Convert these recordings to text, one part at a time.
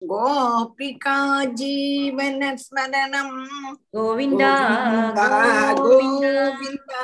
गोपिका जीवनस्मरणम् गोविन्दा गोविन्द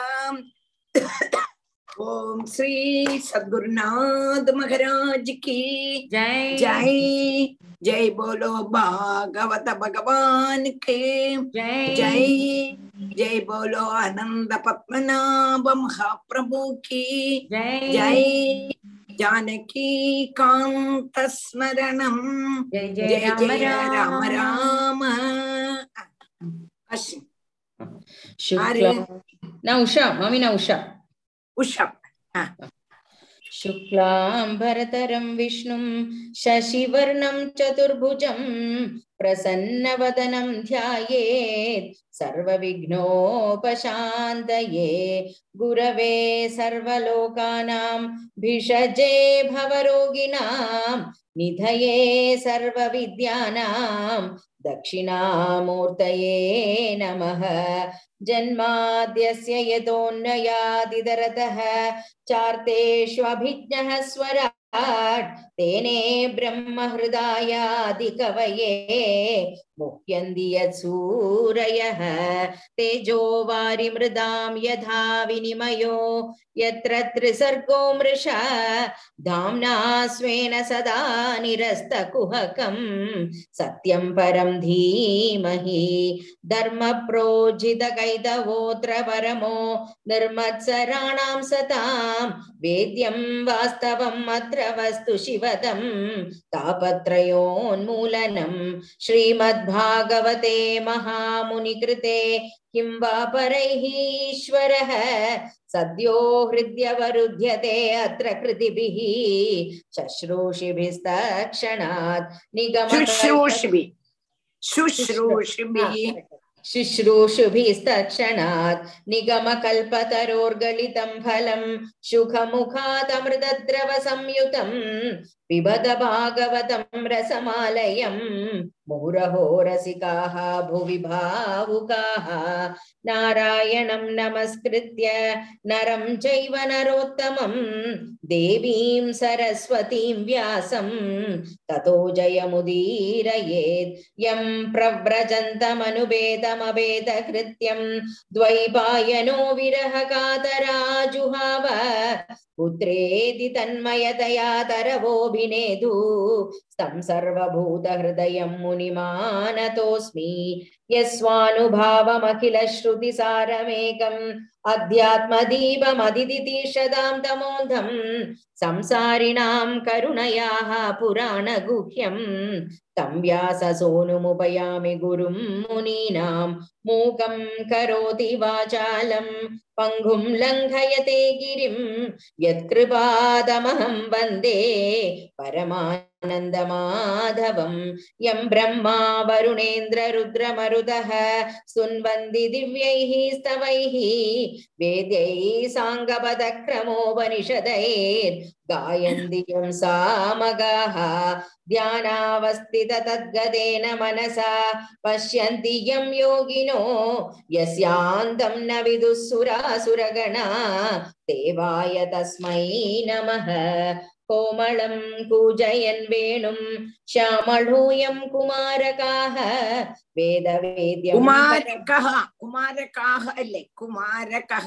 ओम श्री सद्गुरुनाथ महाराज की जय जय जय बोलो भागवत भगवान के जय जय जय बोलो आनंद पद्मनाभ महाप्रभु की जय जय जानकी कांत स्मरणम जय जय जय राम जय राम राम अश्विन शुक्ला न उषा मम्मी न उषा उषा शुक्लाम्बरतरं विष्णुं शशिवर्णं चतुर्भुजं प्रसन्नवदनं ध्यायेत् सर्वविघ्नोपशान्तये गुरवे सर्वलोकानां भिषजे भवरोगिणां निधये सर्वविद्यानां दक्षिणामूर्तये नमः जन्माद्यस्य यतोऽन्वयादिदरतः चार्तेष्वभिज्ञः स्वराट् तेने ब्रह्महृदायादिकवये मुह्यन्ति यत्सूरयः तेजो वारिमृदां यथा विनिमयो यत्र त्रिसर्गो मृषा धाम्ना स्वेन सदा निरस्तकुहकं सत्यं परं धीमहि धर्मप्रोजितकैतवोऽत्र परमो निर्मत्सराणां सतां वेद्यं वास्तवम् अत्र वस्तु शिवदं तापत्रयोन्मूलनं श्रीमद्भागवते महामुनिकृते किं वा परैः ईश्वरः सद्यो हृद्यवरुध्यते अत्र कृतिभिः शुश्रूषिभिस्तक्षणात् निगम शुश्रूषिभि शुश्रूषिभिः शुश्रूषुभिस्तक्षणात् निगमकल्पतरोर्गलितं फलं सुखमुखादमृतद्रवसंयुतं पिबद भागवतं रसमालयम् मुहुरहो रसिकाः भुवि भावुकाः नारायणं नमस्कृत्य नरं चैव नरोत्तमं देवीं सरस्वतीं व्यासं ततो जयमुदीरयेत् यं प्रव्रजन्तमनुपेतमभेदकृत्यं द्वैपायनो विरहकातराजुहाव पुत्रेति तन्मयतया तरवोऽभिनेदु तं सर्वभूतहृदयं मुनिमानतोऽस्मि यस्वानुभावमखिलश्रुतिसारमेकम् अध्यात्मदीपमदितितीर्षदां तमोन्धम् संसारिणां करुणयाः पुराणगुह्यम् तं व्याससोनुमुपयामि गुरुं मुनीनां मूकं करोति वाचालं पङ्गुं लङ्घयते गिरिं यत्कृपादमहं वन्दे परमानन्दमाधवं यं ब्रह्मा वरुणेन्द्ररुद्रमरुदः सुन्वन्ति दिव्यैः स्तवैः वेदैः साङ्गपदक्रमोपनिषदैर्गायन्ति यं सामगाः ध्यानावस्थित तद्गतेन मनसा पश्यन्ति यं योगिनो यस्यान्तं न विदुःसुरासुरगणा देवाय तस्मै नमः कोमलं कूजयन् वेणुं श्यामळूयं कुमारकाः वेदवेद्यं कुमारकः कुमारकाः अल्ले कुमारकः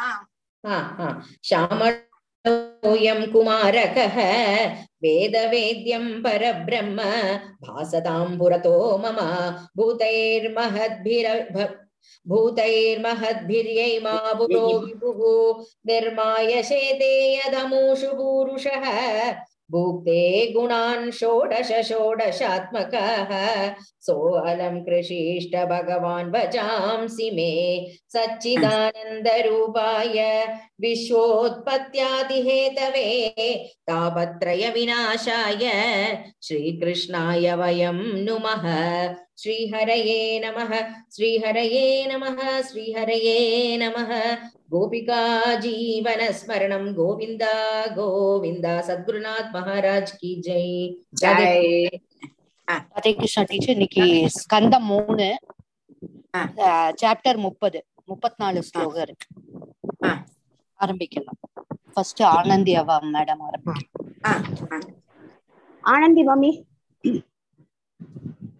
श्यामळूयं कुमारकः वेदवेद्यं परब्रह्म भासतां पुरतो मम भूतैर्महद्भिर भूतैर्महद्भिर्यै मा पुरो विभुः निर्माय शेते यदमूषु पूरुषः भुक्ते गुणान् षोडश षोडशात्मकः सोऽलं कृषिष्ट भगवान् भजांसि मे सच्चिदानन्दरूपाय विश्वोत्पत्त्यादिहेतवे तापत्रयविनाशाय श्रीकृष्णाय वयं नुमः श्रीहरये नमः श्रीहरये नमः श्रीहरये नमः गोपिका जीवनस्मरणं गोविन्द गोविन्द सद्गुरुनाथ महाराज की जय जय ஹரே கிருஷ்ணா டீச்சர் இன்னைக்கு ஸ்கந்தம் மூணு ஆ. சாப்டர் முப்பது முப்பத்தி நாலு ஸ்லோகம் இருக்கு ஆ. ஆரம்பிக்கலாம் ஃபர்ஸ்ட் ஆனந்தி அவா மேடம் ஆரம்பிக்கலாம் ஆ, ஆ. ஆனந்தி மாமி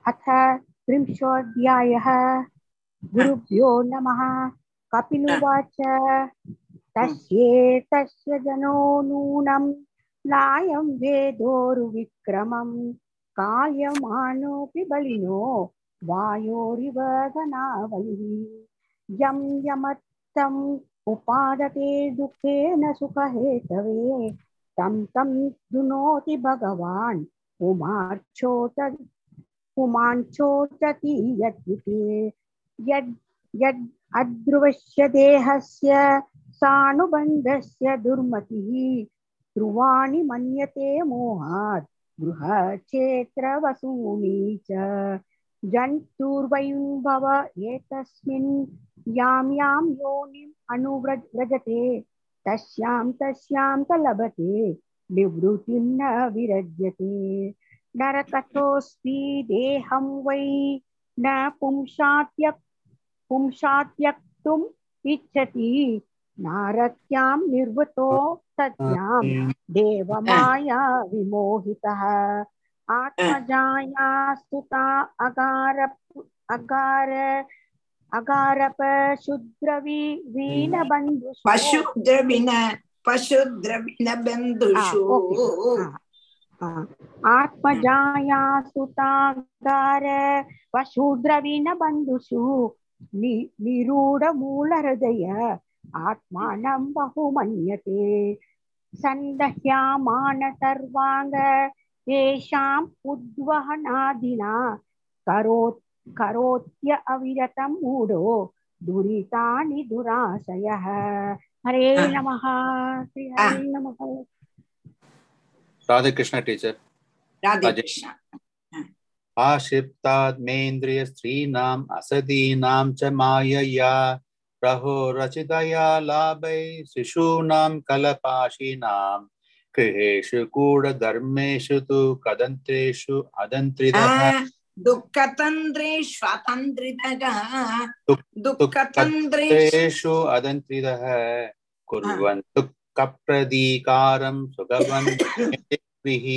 अथ त्रिंशोऽध्यायः गुरुभ्यो नमः कपिलुवाच तस्येतस्य जनो नूनं नायं वेदोरुविक्रमं काल्यमानोऽपि बलिनो वायोरिव धनावलिः यं यमत्तम् उपादते दुःखेन सुखहेतवे तं तं दुनोति भगवान् पुमार्चोत पुमाञ्चोचति यद्युते यद् यद् अध्रुवस्य देहस्य सानुबन्धस्य दुर्मतिः ध्रुवाणि मन्यते मोहात् गृहक्षेत्रवसूनि च जन्तुर्वयुम्भव एतस्मिन् यां यां योनिम् अनुव्रज व्रजते तस्यां तस्यां च लभते निवृत्तिं न विरज्यते नरकथोऽस्मि देहं वै न पुंसात्यक् पुंसात्यक्तुम् इच्छति नारत्यां निर्वृतो सत्यां देवमाया विमोहितः आत्मजाया स्तुता अगार अगार अगारप शुद्रवी वीणबन्धुषु पशुद्रविण पशुद्रविण बन्धुषु आ, आत्मजाया सुतागार वशूद्रवीणबन्धुषु नि निरूढमूलहृदय आत्मानं बहु मन्यते सन्दह्यामान सर्वाङ्ग येषाम् उद्वहनादिना करोत् करोत्य अविरतं मूढो दुरितानि दुराशयः हरे आ. नमः श्री हरे नमः राधाकृष्ण टीचर राधे राधे। कृष्ण आक्षिप्ताद्मेन्द्रियस्त्रीणाम् असदीनां च मायया प्रहोरचितया लाभै शिशूनां कलपाशिनां गृहेषु कूढधर्मेषु तु कदन्त्रेषु अदन्त्रितः दुःखतन्त्रेष्वतन्त्रितः दुक्- दुःखतन्त्रेषु तेषु अदन्त्रितः कुर्वन् दुःखप्रदीकारं सुगवन्भिः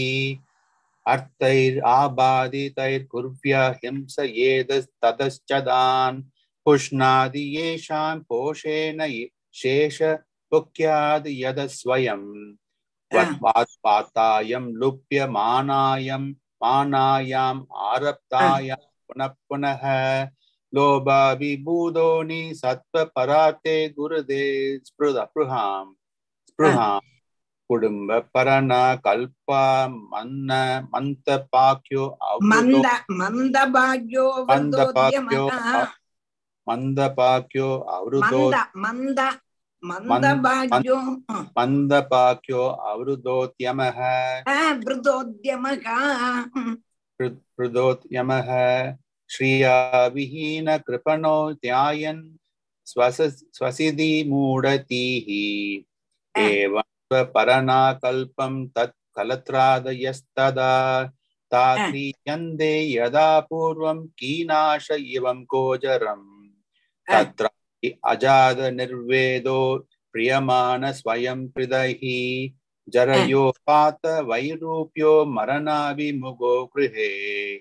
अर्थैराबाधितैर्कुर्व्य हिंस येदस्ततश्चदान् पुष्णादि येषां पोषेण य- शेष पुक्याद् यद स्वयं वत्पातायं लुप्यमानायं मानायाम् आरप्तायां पुनः पुनः लोभाविभूतोनि सत्त्वपराते गुरुदे स्पृह स्पृहाम् स्पृहाम् कुटुम्ब परण कल्प मन्न मन्तपाक्यो मन्द अवृतो मन्दभाग्यो मन्दपाक्यो वृद्धोद्यमः मन्दपाक्यो अवृतो मन्द मन्द मन्दभाग्यो मन्दपाक्यो अवृतोद्यमः वृद्धोद्यमः हृदोद्यमः श्रियाविहीन कृपणो ध्यायन् स्वस स्वसिधि मूढतीः एवं परनाकल्पं तत् कलत्रादयस्तदा ताक्रियन्ते यदा पूर्वं कीनाश इवं गोचरम् तत्र अजाद निर्वेदो प्रियमान स्वयं हृदहि जरयोपात वैरूप्यो मरणाभिमुगो गृहे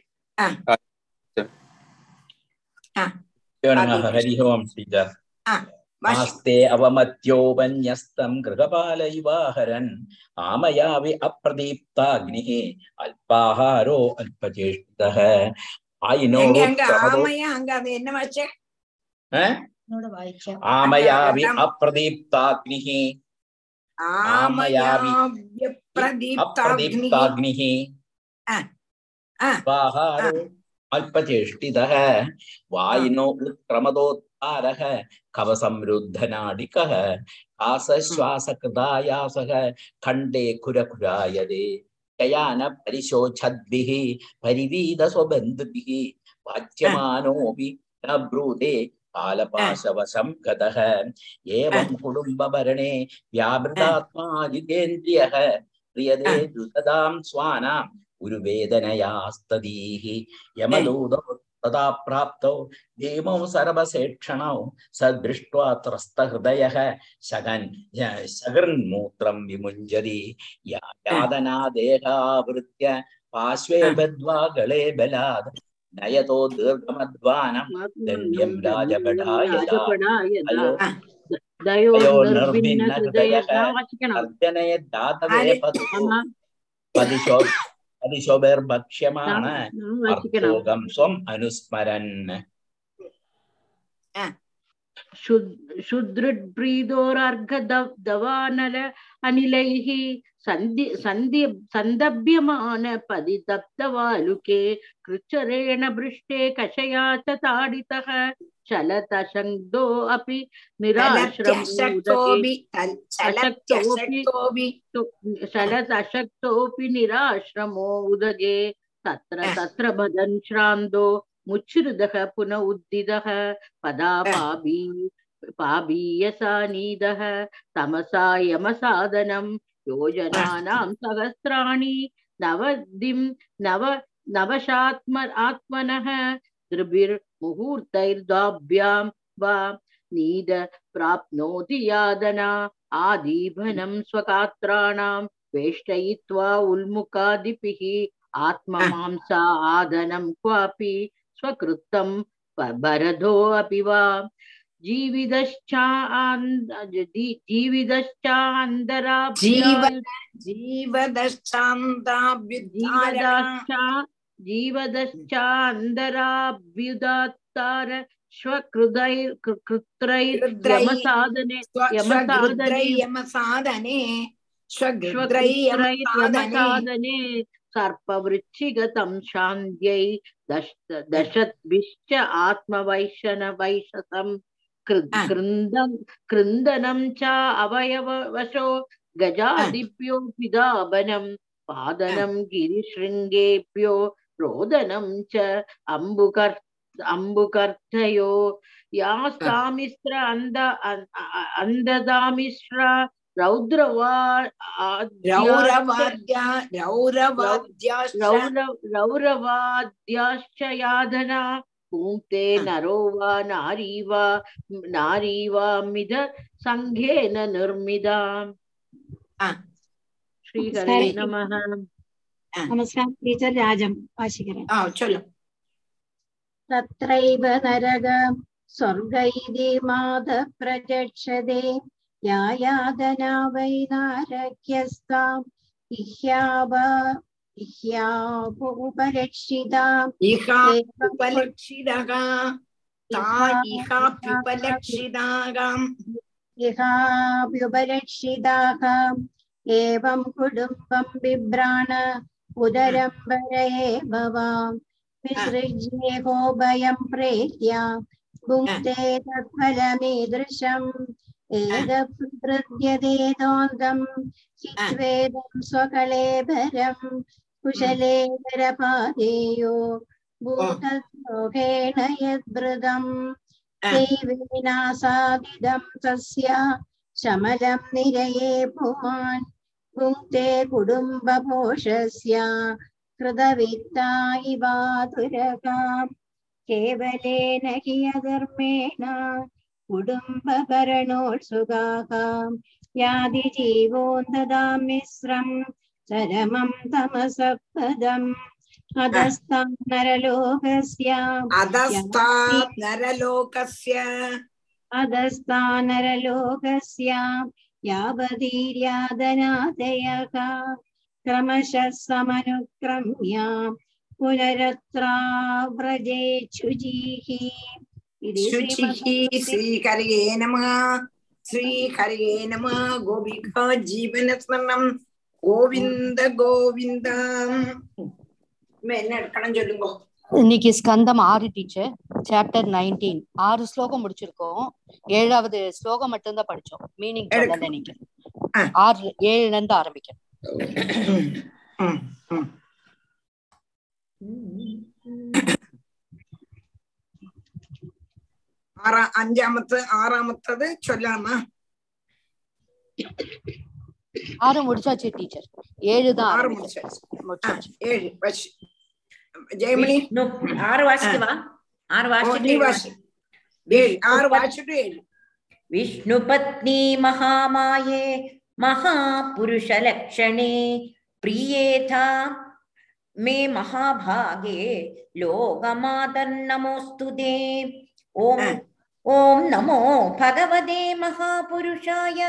यो नमः हरिः ओम् श्रीधर आस्ते अवमत्योपन्यस्तं गृहपालैवाहरन् आमयावि अप्रदीप्ताग्निः अल्पाहारो अल्पचेष्टितः आयिनो எங்க அங்க प्रमदो- ஆமையா அங்க அது என்ன வச்ச अ? आमयावि अगम्- अप्रदीप्ताग्निः आमयावि आमयाव्यप्रदीप्ताग्निः अप्रदीप्ताग्निः आ, आ, स्वाहारो अल्पचेष्टितः वायिनो उत्क्रमदोत्तारः कवसमृद्धनाडिकः आसश्वासकृदायासः खण्डे खुरखुरायदे शयान परिशोचद्भिः परिवीदस्वबन्धुभिः वाच्यमानोऽपि न ब्रूते कालपाशवशं गतः एवं कुटुम्बभरणे व्यावृतात्मा जितेन्द्रियः प्रियदे द्रुतदां स्वानाम् उरुवेदनयास्तदीः यमदूतौ तदा प्राप्तौ भीमौ सर्वसेक्षणौ स दृष्ट्वा त्रस्तहृदयः शगन् शगन्मूत्रं विमुञ्जति या यादना देहावृत्य पार्श्वे बद्ध्वा गले बलात् नयतो दीर्घमध्वानं दण्ड्यं राजपडायदा अयो दयो अयो निर्भिन्न हृदय निर्भिन्नहृदयः वाचिക്കണം अर्जनयद्दातवे पतु पदिशो पदिशोभिर्भक्ष्यमाण वाचिക്കണം अर्थोगं स्वम् अनुस्मरन् शुद्रुड्ब्रीदोरर्घदवानल अनिलैः सन्धि सन्धि सन्दभ्यमान पदितप्तवालुके कृच्छरेण भृष्टे कषया च ताडितः चलतशङ्दो अपि निराश्रमोदके चलत्यशक्तोऽपि चलत्यशक्तोऽपि शलदशक्तोऽपि निराश्रमो उदगे तत्र तत्र भदन् श्रान्तो मुच्छ्रुदः पुन उद्दिदः पदा पाबी पाबीयसानीदः तमसा यमसादनं योजनानां सहस्राणि नवदिं नव नवशात्म आत्मनः त्रिभिर्मुहूर्तैर्द्वाभ्यां वा नीद प्राप्नोति यादना आदीभनं स्वगात्राणां वेष्टयित्वा उल्मुखादिभिः आत्ममांसा आदनं क्वापि स्वकृतं भरधोऽपि वा जीवितश्चा जीवितश्चान्तराभ्याम् जीवदश्चान्ताभ्युत्थान जीवदश्चान्तराभ्युदात्तार स्वकृतैर्कृत्रैर्यमसादने यमसादने यमसादने स्वगृद्रै यमसादने स्वकृत्रैर्यमसादने सर्पवृच्छिगतं शान्त्यै दश दशद्भिश्च आत्मवैशन वैशसं कृ- आ. कृन्दं कृन्दनं च अवयववशो गजादिभ्यो पिदाबनं पादनं गिरिशृङ्गेभ्यो रोदनं च अम्बुकर् अम्बुकर्थयो यास्तामिस्र अन्द अ- अ- अन्धदामिश्र रौद्रवा आद्याश्च- रौरवाद्या रौरवाद्याश्च रौरव रौरवाद्याश्च याधना पुङ्क्ते हा. नरो वा नारी वा नारी वा मिद सङ्घेन निर्मिदा ആ. श्रीहरे सरि. नमः नमस्कार टीचर राजं वाशिकरे ആ ചൊല്ലും तत्रैव नरग स्वर्ग इति माध प्रचक्षते या यादना वै नारक्यस्ताम् इह्याव इह्यावुपरक्षिताम् ഇഹാ ഉപലക്ഷിതഃ താ ഇഹാപ്യുപലക്ഷിതാകാം इहाभ्युपरक्षिताः एवं कुटुम्बं बिभ्राण उदरं वर एव वाम् विसृज्येहोभयं प्रेत्य भुङ्क्ते तत्फलमीदृशम् एतत्प्रद्यतेदोन्दं हित्वेदं स्वकलेबरं कुशलेबरपादेयो भूतद्रोहेण यद्भृतम् दैवेनासादिदं तस्य शमलं निरये पुमान् भुङ्क्ते कुटुम्बपोषस्य कृतवित्ता इवातुरका केवलेन हि अधर्मेण कुटुम्बभरणोत्सुकाः यादि जीवो ददां मिश्रं चरमं तमसपदम् अधस्तां नरलोकस्य അധസ്ഥാത് നരലോകസ്യ अधस्ता नरलोकस्य यावदीर्यादनादयः क्रमशः समनुक्रम्य पुनरत्राव्रजे शुचिः इति ശുചിः श्रीमद् ശ്രീഹരയേ നമഃ ശ്രീഹരയേ നമഃ ഗോപിക ജീവനസ്മരണം ഗോവിന്ദ ഗോവിന്ദ என்ன எடுக்கணும் சொல்லுங்க இன்னைக்கு ஸ்கந்தம் ஆறு டீச்சர் சாப்டர் நைன்டீன் ஆறு ஸ்லோகம் முடிச்சிருக்கோம் ஏழாவது ஸ்லோகம் மட்டும்தான் படிச்சோம் மீனிங் எடுக்கு. சொல்லல இன்னைக்கு ஆ. ஆறு ஏழுல இருந்து ஆரம்பிக்கும் ഉം, ഉം. ആറാ അഞ്ചാമത്തെ ആറാമത്തത് ചൊല്ലാമ ஆறு முடிச்சாச்சு டீச்சர் ஏழு தான் ആറ് ஆரம்பிக்கும். മുടിച്ചാச்சு ആ முடிச்சாச்சு ഏഴ് വശി ജയമണി വിഷ്ണു ആറ് വാശിക്കുവാ ആറ് ഓ, നീ വാശിട്ട് വാശി ഏഴ് ആറ് വാശിട്ട് ഏഴ് विष्णुपत्नी महामाये महापुरुषलक्षणे प्रियेथा मे महाभागे लोकमातर्नमोऽस्तु ते ॐ हा. ॐ नमो भगवते महापुरुषाय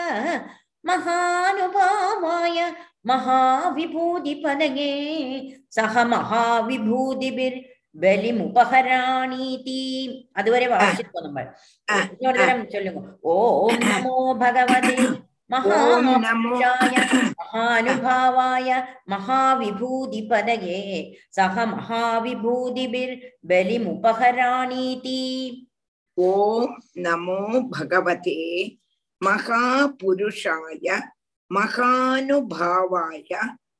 महानुभावाय महाविभूतिपदगे सह महाविभूतिभिर् ബലിമുപഹരാണീതി അതുവരെ വായിച്ചിരിക്കും നമ്മൾ ആ, ഒരു തരം ചൊല്ലുക ഓം നമോ ഭഗവതേ ഓം നമോ മഹാപുരുഷായ മഹാനുഭാവായ മഹാവിഭൂതിപദഗേ സഹ മഹാവിഭൂതിഭിർ ബലിമുപഹരാണീതി ഓം നമോ ഭഗവതേ മഹാപുരുഷായ മഹാനുഭാവായ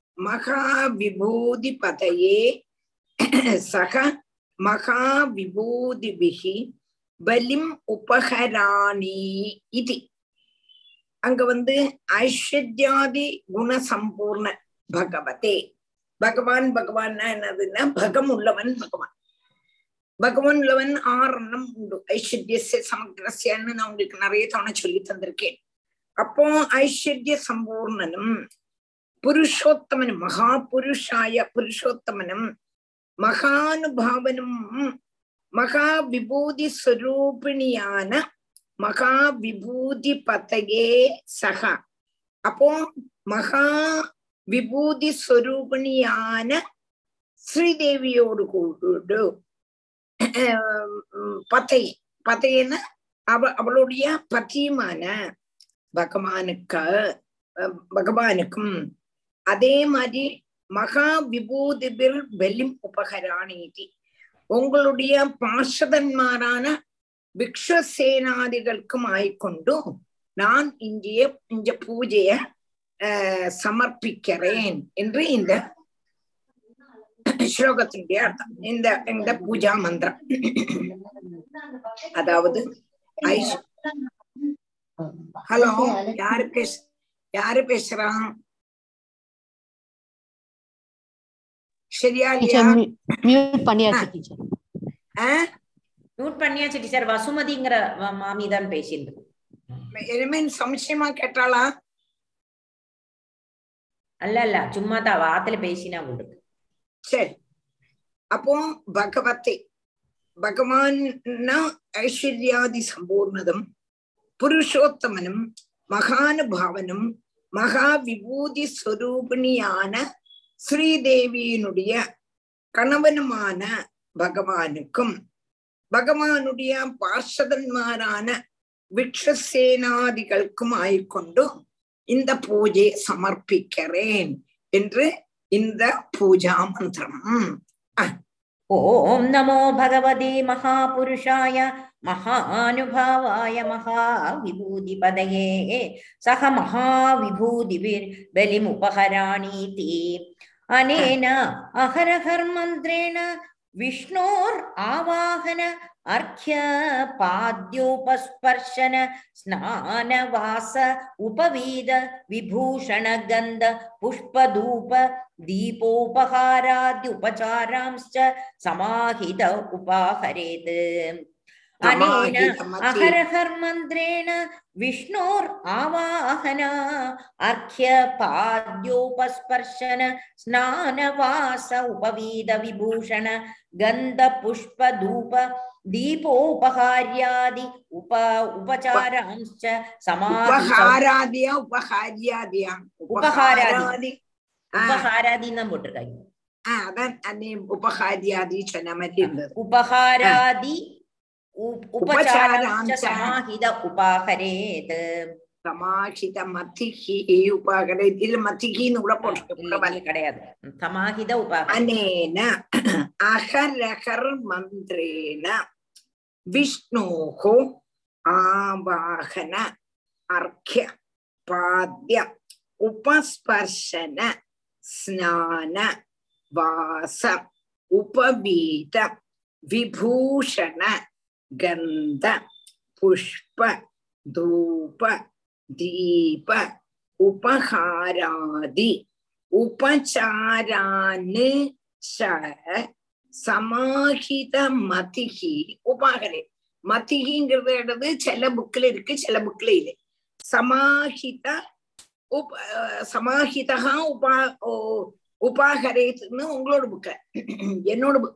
മഹാവിഭൂതിപതയെ സഹ மகாவிபூதிபிः பலிம் உபகராணி இது அங்க வந்து ஐஸ்வர்யாதி குணசம்பூர்ண பகவதே பகவான் பகவான்னா என்னதுன்னா பகம் உள்ளவன் பகவான் பகவான் உள்ளவன் ஆறெண்ணம் உண்டு ஐஸ்வர்யச சமக்கிரஸ்யன்னு நான் உங்களுக்கு நிறைய தவணை சொல்லி தந்திருக்கேன் அப்போ ஐஸ்வர்ய சம்பூர்ணனும் புருஷோத்தமனும் மகா புருஷாய புருஷோத்தமனும் மகானுபாவனும் மகா விபூதி ஸ்வரூபிணியான மகா விபூதி பதகே சகா அப்போ மகா விபூதி ஸ்வரூபிணியான ஸ்ரீதேவியோடு கூடு பத்தை பத்தைன்னு அவ அவளுடைய பத்தியுமான பகவானுக்கு பகவானுக்கும் அதே மாதிரி மகா விபூதிபிர் பெலிம் உபகராணீதி உங்களுடைய பார்ஷதன்மாரான பிக்ஷசேனாதிகளுக்கும் ஆய்கொண்டு நான் இந்திய இந்த பூஜைய சமர்ப்பிக்கிறேன் என்று இந்த ஸ்லோகத்தினுடைய அர்த்தம் இந்த இந்த பூஜா மந்திரம் அதாவது ஐஷ் ஹலோ யாரு பேச யாரு பேசுறான் சரியா இல்லையா மியூட் பண்ணியாச்சு டீச்சர் மியூட் பண்ணியாச்சு டீச்சர் வசுமதிங்கிற மாமி தான் பேசிட்டு இனிமே சம்சயமா கேட்டாளா அல்ல அல்ல சும்மா தான் வாத்துல பேசினா உங்களுக்கு சரி அப்போ பகவத்தை பகவான் ஐஸ்வர்யாதி சம்பூர்ணதம் புருஷோத்தமனும் மகானுபாவனும் மகா விபூதி ஸ்வரூபிணியான ஸ்ரீதேவியினுடைய கணவனுமான பகவானுக்கும் பகவானுடைய பார்ஷதன்மாரான விக்ஷசேனாதிகளுக்கும் ஆய்கொண்டு இந்த பூஜை சமர்ப்பிக்கிறேன் என்று இந்த பூஜா மந்திரம் ஓம் நமோ பகவதே மகாபுருஷாய महानुभावाय महाविभूतिपदये सह महाविभूतिभिर् बलिमुपहराणीति अनेन अहरहर्मन्त्रेण विष्णोर् आवाहन अर्घ्य पाद्योपस्पर्शन स्नानवास उपवीद विभूषणगन्ध पुष्पधूप दीपोपहाराद्युपचारांश्च समाहित उपाहरेत् अनेन अहरहर्मन्त्रेण विष्णोर् आवाहन अर्घ्य पाद्योपस्पर्शन स्नानवास उपवीद विभूषण गन्धपुष्पधूप दीपोपहार्यादि उप उपचारांश्च உபகாராதியா உபகாரியாதியா உபகாராதி உபகாராதி தான் போட்டிருக்காங்க அதான் அன்னை உபகாரியாதி சொன்ன மாதிரி இருந்தது உபகாராதி उपचारांच समाहित उपाहरेत् சமாஹித மத்திகி உபாகரேத் இல்ல மத்திகின்னு கூட போட்டு கிடையாது சமாஹித உபா அனேன அகரகர் மந்திரேன விஷ்ணோஹோ ஆவாகன அர்க்ய பாத்ய உபஸ்பர்ஷன ஸ்நான வாச உபவீத விபூஷண गन्ध पुष्प धूप दीप उपहारादि उपचारान् च சமாஹித மதிகி உபாகரே மதிகிங்கிறது சில புக்ல இருக்கு சில புக்ல இல்லை சமாஹித உப சமாஹிதா உபா உபாகரேத்னு உங்களோட புக்க என்னோட book.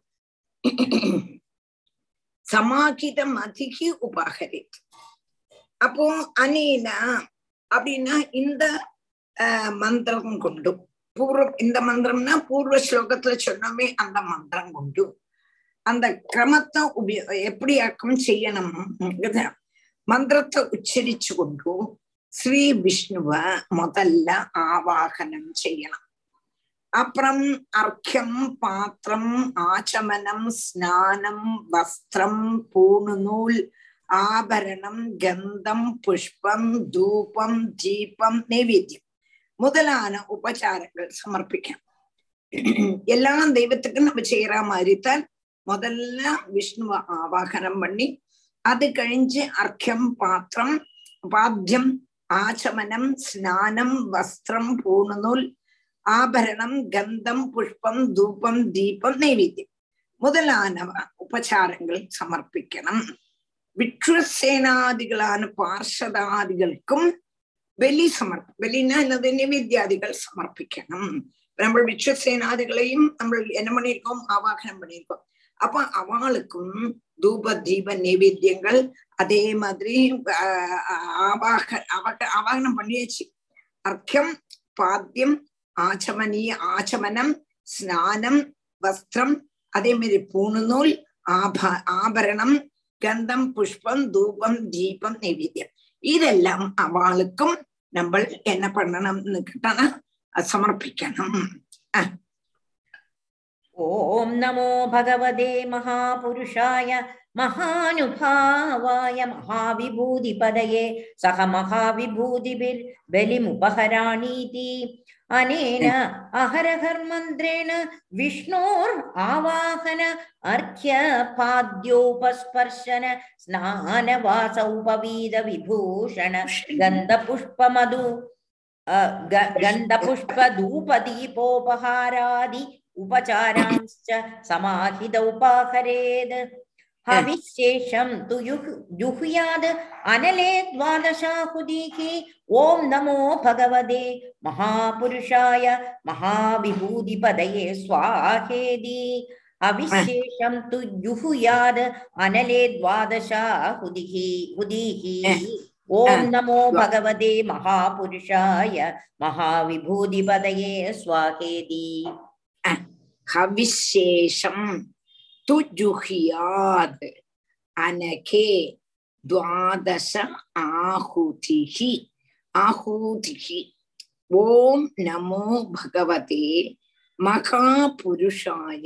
சமாகிதம் அதிகி உபாகரேத் அப்போ அனேன அப்படின்னா இந்த ஆஹ், மந்திரம் கொண்டும் பூர்வம் இந்த மந்திரம்னா பூர்வ ஸ்லோகத்துல சொன்னோமே அந்த மந்திரம் கொண்டு அந்த கிரமத்தை உபயோ எப்படியாக்கம் செய்யணும் மந்திரத்தை உச்சரிச்சு கொண்டு ஸ்ரீ விஷ்ணுவ முதல்ல ஆவாகனம் செய்யணும் அப்புறம் அர்க்கியம் பாத்திரம் ஆச்சமனம் ஸ்நானம் வஸ்திரம் பூணுநூல் ஆபரணம் கந்தம் புஷ்பம் தூபம் தீபம் நைவேத்தியம் முதலான உபச்சாரங்கள் சமர்ப்பிக்கணும் எல்லா தெய்வத்துக்கும் நம்ம செய்யற மாதிரி தான் முதல்ல விஷ்ணுவ ஆவாகனம் பண்ணி அது கழிஞ்சு அர்க்கியம் பாத்திரம் பாத்தியம் ஆச்சமனம் ஸ்நானம் வஸ்திரம் பூணுநூல் ஆபரணம் கந்தம் புஷ்பம் தூபம் தீபம் நைவேத்தியம் முதலானவ உபச்சாரங்கள் சமர்ப்பிക്കണം വിക്ഷുസേനാദികളാണ് പാർഷദാദികൾക്കും ബലി സമർപ്പ ബലിന എന്നത് നിവേദ്യാദികൾ സമർപ്പിക്കണം നമ്മൾ വിശ്വസേനാദികളെയും നമ്മൾ என்ன பண்ணியிருக்கோம் ஆவாகனம் பண்ணியிருக்கோம் அப்ப அவளுக்கும் தூப தீப நைவேத்தியங்கள் அதே மாதிரி ஆஹ் ஆவாக அவக ஆவாகனம் பண்ணியாச்சு அர்க்கியம் பாத்தியம் ஆச்சமனி ஆச்சமனம் ஸ்நானம் வஸ்திரம் அதே மாதிரி பூணுநூல் ஆப ஆபரணம் கந்தம் புஷ்பம் தூபம் தீபம் நைவேத்தியம் இதெல்லாம் அவளுக்கும் நம்ம என்ன பண்ணணும்னு கேட்டானா சமர்ப்பிக்கணும் ॐ नमो भगवते महापुरुषाय महानुभावाय महाविभूतिपदये सह महाविभूतिभिर्बलिमुपहराणीति अनेन अहरहर्मन्त्रेण विष्णोर् आवाहन अर्घ्यपाद्योपस्पर्शन स्नानवासौपवीतविभूषण गन्धपुष्पमधु अ, ग- गन्धपुष्पधूपदीपोपहारादि उपचारांश्च समाहित उपाहरेत् हविशेषं तु युः जुह्याद् अनले द्वादशाहुतिः ॐ नमो भगवते महापुरुषाय महाविभूतिपदये स्वाहेति अविशेषं तु जुहुयाद् अनले द्वादशाहुतिः हुदिः ॐ नमो भगवते महापुरुषाय महाविभूतिपदये स्वाहेति ஹவிசேஷம் து ஜுஹியாத் அனகே துவாதச ஆஹுதிஹி ஆஹூதிஹி ஓம் நமோ பகவதே மகாபுருஷாய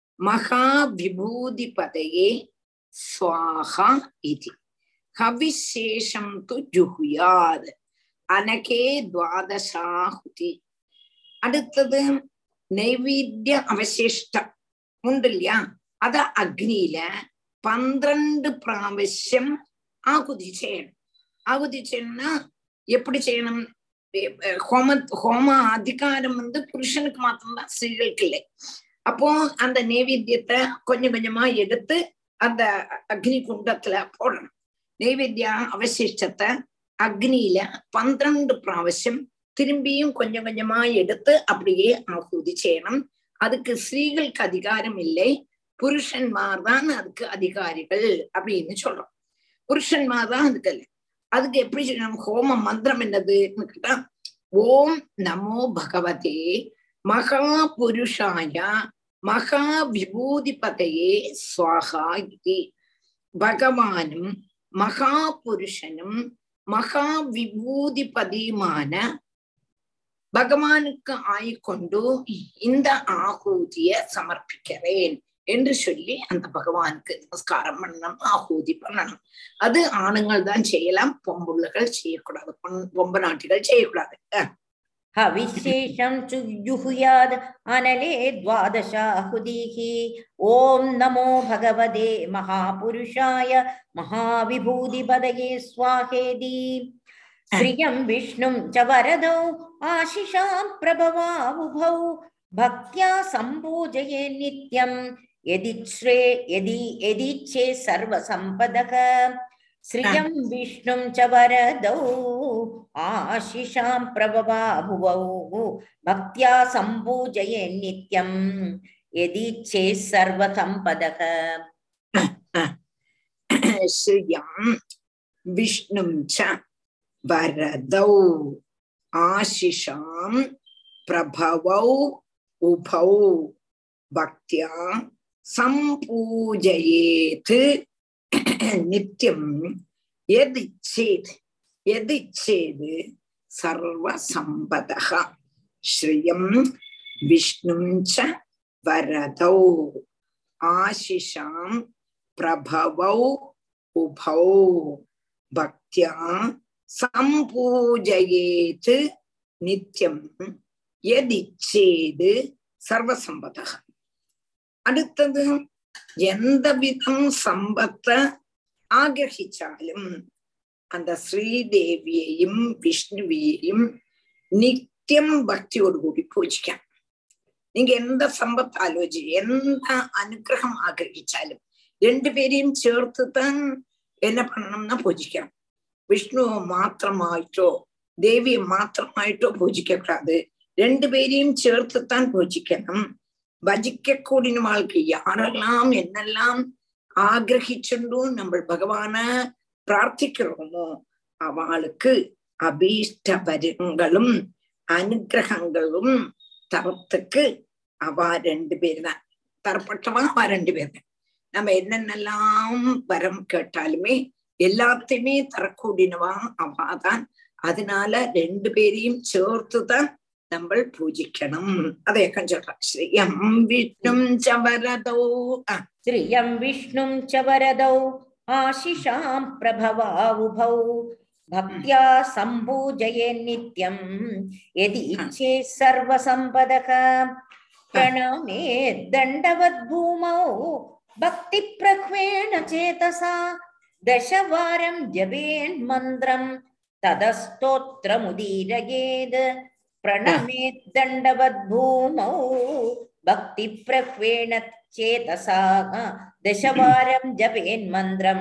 மகாவிபூதிபதயே ஸ்வாஹா இதி ஹவிசேஷம் து ஜுஹுயாத் அனகே துவாதசாஹுதி அடுத்தது നൈവേദ്യ അവശിഷ്ടം ഉണ്ടില്ല അത് അഗ്നിയില് പന്ത്രണ്ട് പ്രാവശ്യം ആകുതി ചെയ്യണം ആകുതി ചെയ്യணும்னா எப்படி செய்யணும் எ- எ- ஹோம ஹோம அதிகாரம் வந்து புருஷனுக்கு மாத்திரம்தான் ஸ்திரீகளுக்கு இல்லை அப்போ அந்த நைவேத்தியத்தை கொஞ்சம் கொஞ்சமா எடுத்து அந்த அக்னி குண்டத்துல போடணும் நைவேத்திய அவசிஷ்டத்தை அக்னியில பന്ത്രണ്ട് പ്രാവശ്യം திரும்பியும் கொஞ்சம் கொஞ்சமா எடுத்து அப்படியே ஆகுதி செய்யணும் அதுக்கு ஸ்திரீகளுக்கு அதிகாரம் இல்லை புருஷன்மார் தான் அதுக்கு அதிகாரிகள் அப்படின்னு சொல்றோம் புருஷன்மார் தான் அதுக்கு இல்லை அதுக்கு எப்படி செய்யணும் ஹோம மந்திரம் என்னதுன்னு கேட்டா ஓம் நமோ பகவதே மகா புருஷாய மகா விபூதிபதையே ஸ்வாகா இதி பகவானும் மகா புருஷனும் மகா விபூதிபதியுமான பகவானுக்கு ஆய்கொண்டு இந்த ஆகூதிய சமர்ப்பிக்கிறேன் என்று சொல்லி அந்த பகவானுக்கு நமஸ்காரம் பண்ணணும் ஆகூதி பண்ணணும் அது ஆணுங்கள் தான் செய்யலாம் பொம்புள்ளைகள் செய்யக்கூடாது பொன்- பொம்ப நாட்டிகள் செய்யக்கூடாது அஹ், हविशेषं चु जुहुयाद् अनले द्वादशाहुतिः ॐ नमो भगवते महापुरुषाय महाविभूतिपदये स्वाहेति श्रियं विष्णुं च वरदौ आशिषां प्रभवावुभौ भक्त्या सम्पूजये नित्यं यदिच्छ्रे यदि यदिच्छे सर्वसम्पदः श्रियं विष्णुं च वरदौ आशिषां प्रभवा भुवौ भक्त्या सम्पूजये नित्यं यदीच्छेत् सर्वसम्पदः श्रियं विष्णुं च वरदौ आशिषां प्रभवौ उभौ भक्त्या सम्पूजयेत् नित्यं यदिच्छेत् यदिच्छेत् सर्वसम्पदः श्रियं विष्णुं च वरदौ आशिषां प्रभवौ उभौ भक्त्या सम्पूजयेत् नित्यं यदिच्छेது சர்வசம்பதக அடுத்தது எந்த விதம் சம்பத்தை ஆகிரகிச்சாலும் அந்த ஸ்ரீதேவியையும் விஷ்ணுவியையும் நித்தியம் பக்தியோடு கூடி பூஜிക്കാം நீங்க எந்த சம்பத் ஆலோசி எந்த அனுகிரகம் ஆகிரகிச்சாலும் ரெண்டு பேரையும் சேர்த்து தான் என்ன பண்ணணும்னா பூஜிக்கணும் விஷ்ணுவை மாத்திரமாயிட்டோ தேவியை மாத்திரமாயிட்டோ பூஜிக்க கூடாது ரெண்டு பேரையும் சேர்த்துத்தான் பூஜிக்கணும் பஜிக்க கூடின வாழ்க்கை யாரெல்லாம் என்னெல்லாம் ஆகிரகிச்சுண்டும் நம்ம பகவான பிரார்த்திக்கிறோமோ அவளுக்கு அபீஷ்ட வரங்களும் அனுகிரகங்களும் தரத்துக்கு அவ ரெண்டு பேர் தான் தரப்பட்டவா அவ ரெண்டு பேர் தான் நம்ம என்னென்னலாம் வரம் கேட்டாலுமே எல்லாத்தையுமே தரக்கூடியவா அவாதான் அதனால ரெண்டு பேரையும் சேர்த்துதான் நம்ம பூஜிக்கணும் அதையக்கம் சொல்றான் ஸ்ரீயம் விஷ்ணும் சவரதோ श्रियं विष्णुं च वरदौ आशिषां प्रभवा उभौ भक्त्या सम्पूजये नित्यं यदि इच्छेत् सर्वसम्पदः प्रणामे दण्डवद्भूमौ भक्तिप्रह्वेण चेतसा दशवारं जपेन्मन्त्रं तदस्तोत्रमुदीरयेद् प्रणमेत् दण्डवद्भूमौ भक्तिप्रह्वेण चेतसा दशवारं जपेन्मन्त्रं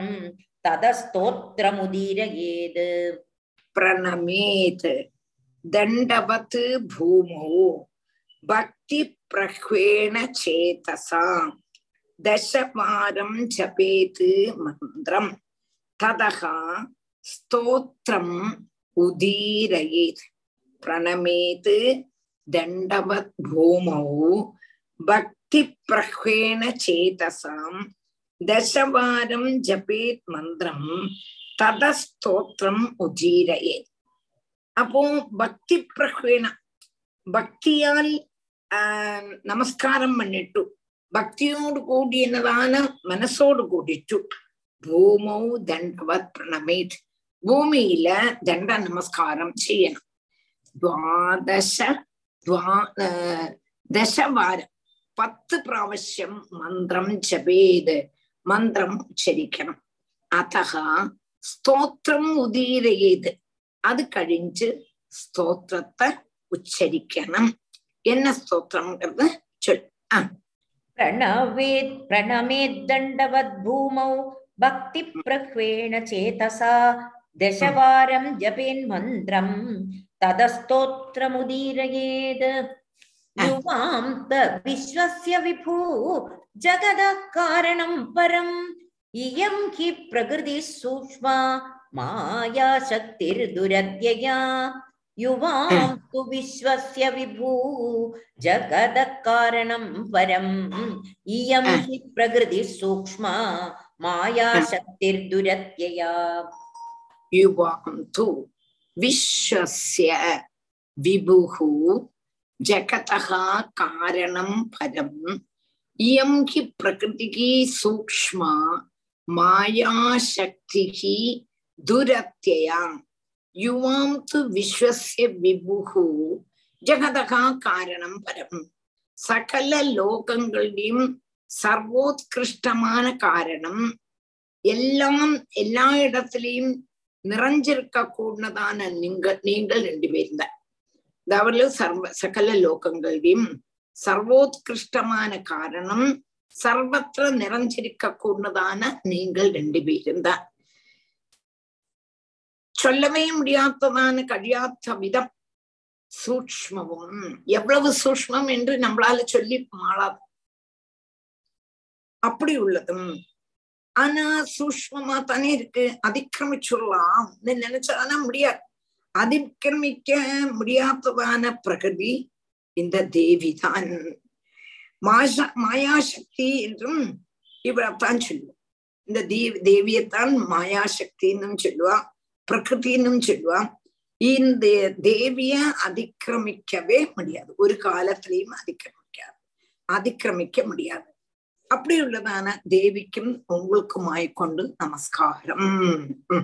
तदस्तोत्रमुदीरयेद् பிரணமேத் தண்டவத் பூமோ பக்தி பிரஹ்வேண சேதசா தசவாரம் ஜபேத் மந்திரம் ததகா ஸ்தோத்திரம் உதீரயேத் பிரணமேத் தண்டவத் பூமௌ பக்தி பிரஹ்வேண சேதசாம் தசவாரம் ஜபேத் மந்திரம் தத ஸ்தோத்திரம் உஜீரயே அப்போ பக்தி பிரஹ்வேண பக்தியால் ஆஹ் நமஸ்காரம் பண்ணிட்டு பக்தியோடு கூடியனதான മനസ്സോട് കൂടിട്ടു ഭൂമൗ ദണ്ഡവത് പ്രണമേത് ഭൂമിയില ദണ്ഡ നമസ്കാരം ചെയ്യണം ദ്വാദശ ദ്വാ ആഹ് ദശവാരം പത്ത് പ്രാവശ്യം മന്ത്രം ജപേത് മന്ത്രം ഉച്ചരിക്കണം അതഹ സ്തോത്രം ഉദീരയേത് അത് കഴിഞ്ഞ് സ്തോത്രത്തെ ഉച്ചരിക്കണം என்ன ஸ்தோத்திரம்ங்கிறது சொல் ஆ प्रणवेत् प्रणमेत् दण्डवद्भूमौ भक्तिप्रह्वेण चेतसा दशवारं जपेन्मन्त्रं तदस्तोत्रमुदीरयेद् युवां त विश्वस्य विभू जगदः कारणं परम् इयं हि प्रकृतिः सूक्ष्मा माया शक्तिर्दुरत्यया युवां तु विश्वस्य विभू जगदः कारणं परम् इयं हि प्रकृतिः सूक्ष्मा माया शक्तिर्दुरत्यया युवां तु विश्वस्य विभुः जगतः कारणं परम् इयं हि प्रकृतिः सूक्ष्मा मायाशक्तिः दुरत्यया युवां तु विश्वस्य विभुः जगतः कारणं परम् சகல லோகங்களையும் சர்வோத்கிருஷ்டமான காரணம் எல்லாம் எல்லா இடத்துலயும் நிறைஞ்சிருக்க கூடதான நீங்க நீங்கள் ரெண்டு பேரும் தான் அதாவது சர்வ சகல லோகங்களையும் சர்வோத்கிருஷ்டமான காரணம் சர்வத்திர நிறைஞ்சிருக்க கூடதான நீங்கள் ரெண்டு பேரும் தான் சொல்லவே முடியாததான കഴിയാത്ത விதம் சூக்ஷ்மமும் எவ்வளவு சூக்ஷ்மம் என்று நம்மளால சொல்லி மாளாது அப்படி உள்ளதும் ஆனா சூக்ஷ்மமா தானே இருக்கு அதிக்கிரமிச்சுடலாம் நினைச்சானா முடியாது அதிக்கிரமிக்க முடியாததான பிரகிருதி இந்த தேவிதான் மாஷா மாயாசக்தி என்றும் இவளைத்தான் சொல்லுவோம் இந்த தேவி தேவியைத்தான் மாயாசக்தின்னும் சொல்லுவா பிரகிருத்தின்னும் சொல்லுவா இந்த தேவிய அதிக்கிரமிக்கவே முடியாது ஒரு காலத்திலையும் அதிக்கிரமிக்காது அதிக்கிரமிக்க முடியாது அப்படி உள்ளதான தேவிக்கும் உங்களுக்குமாய் கொண்டு நமஸ்காரம் உம்.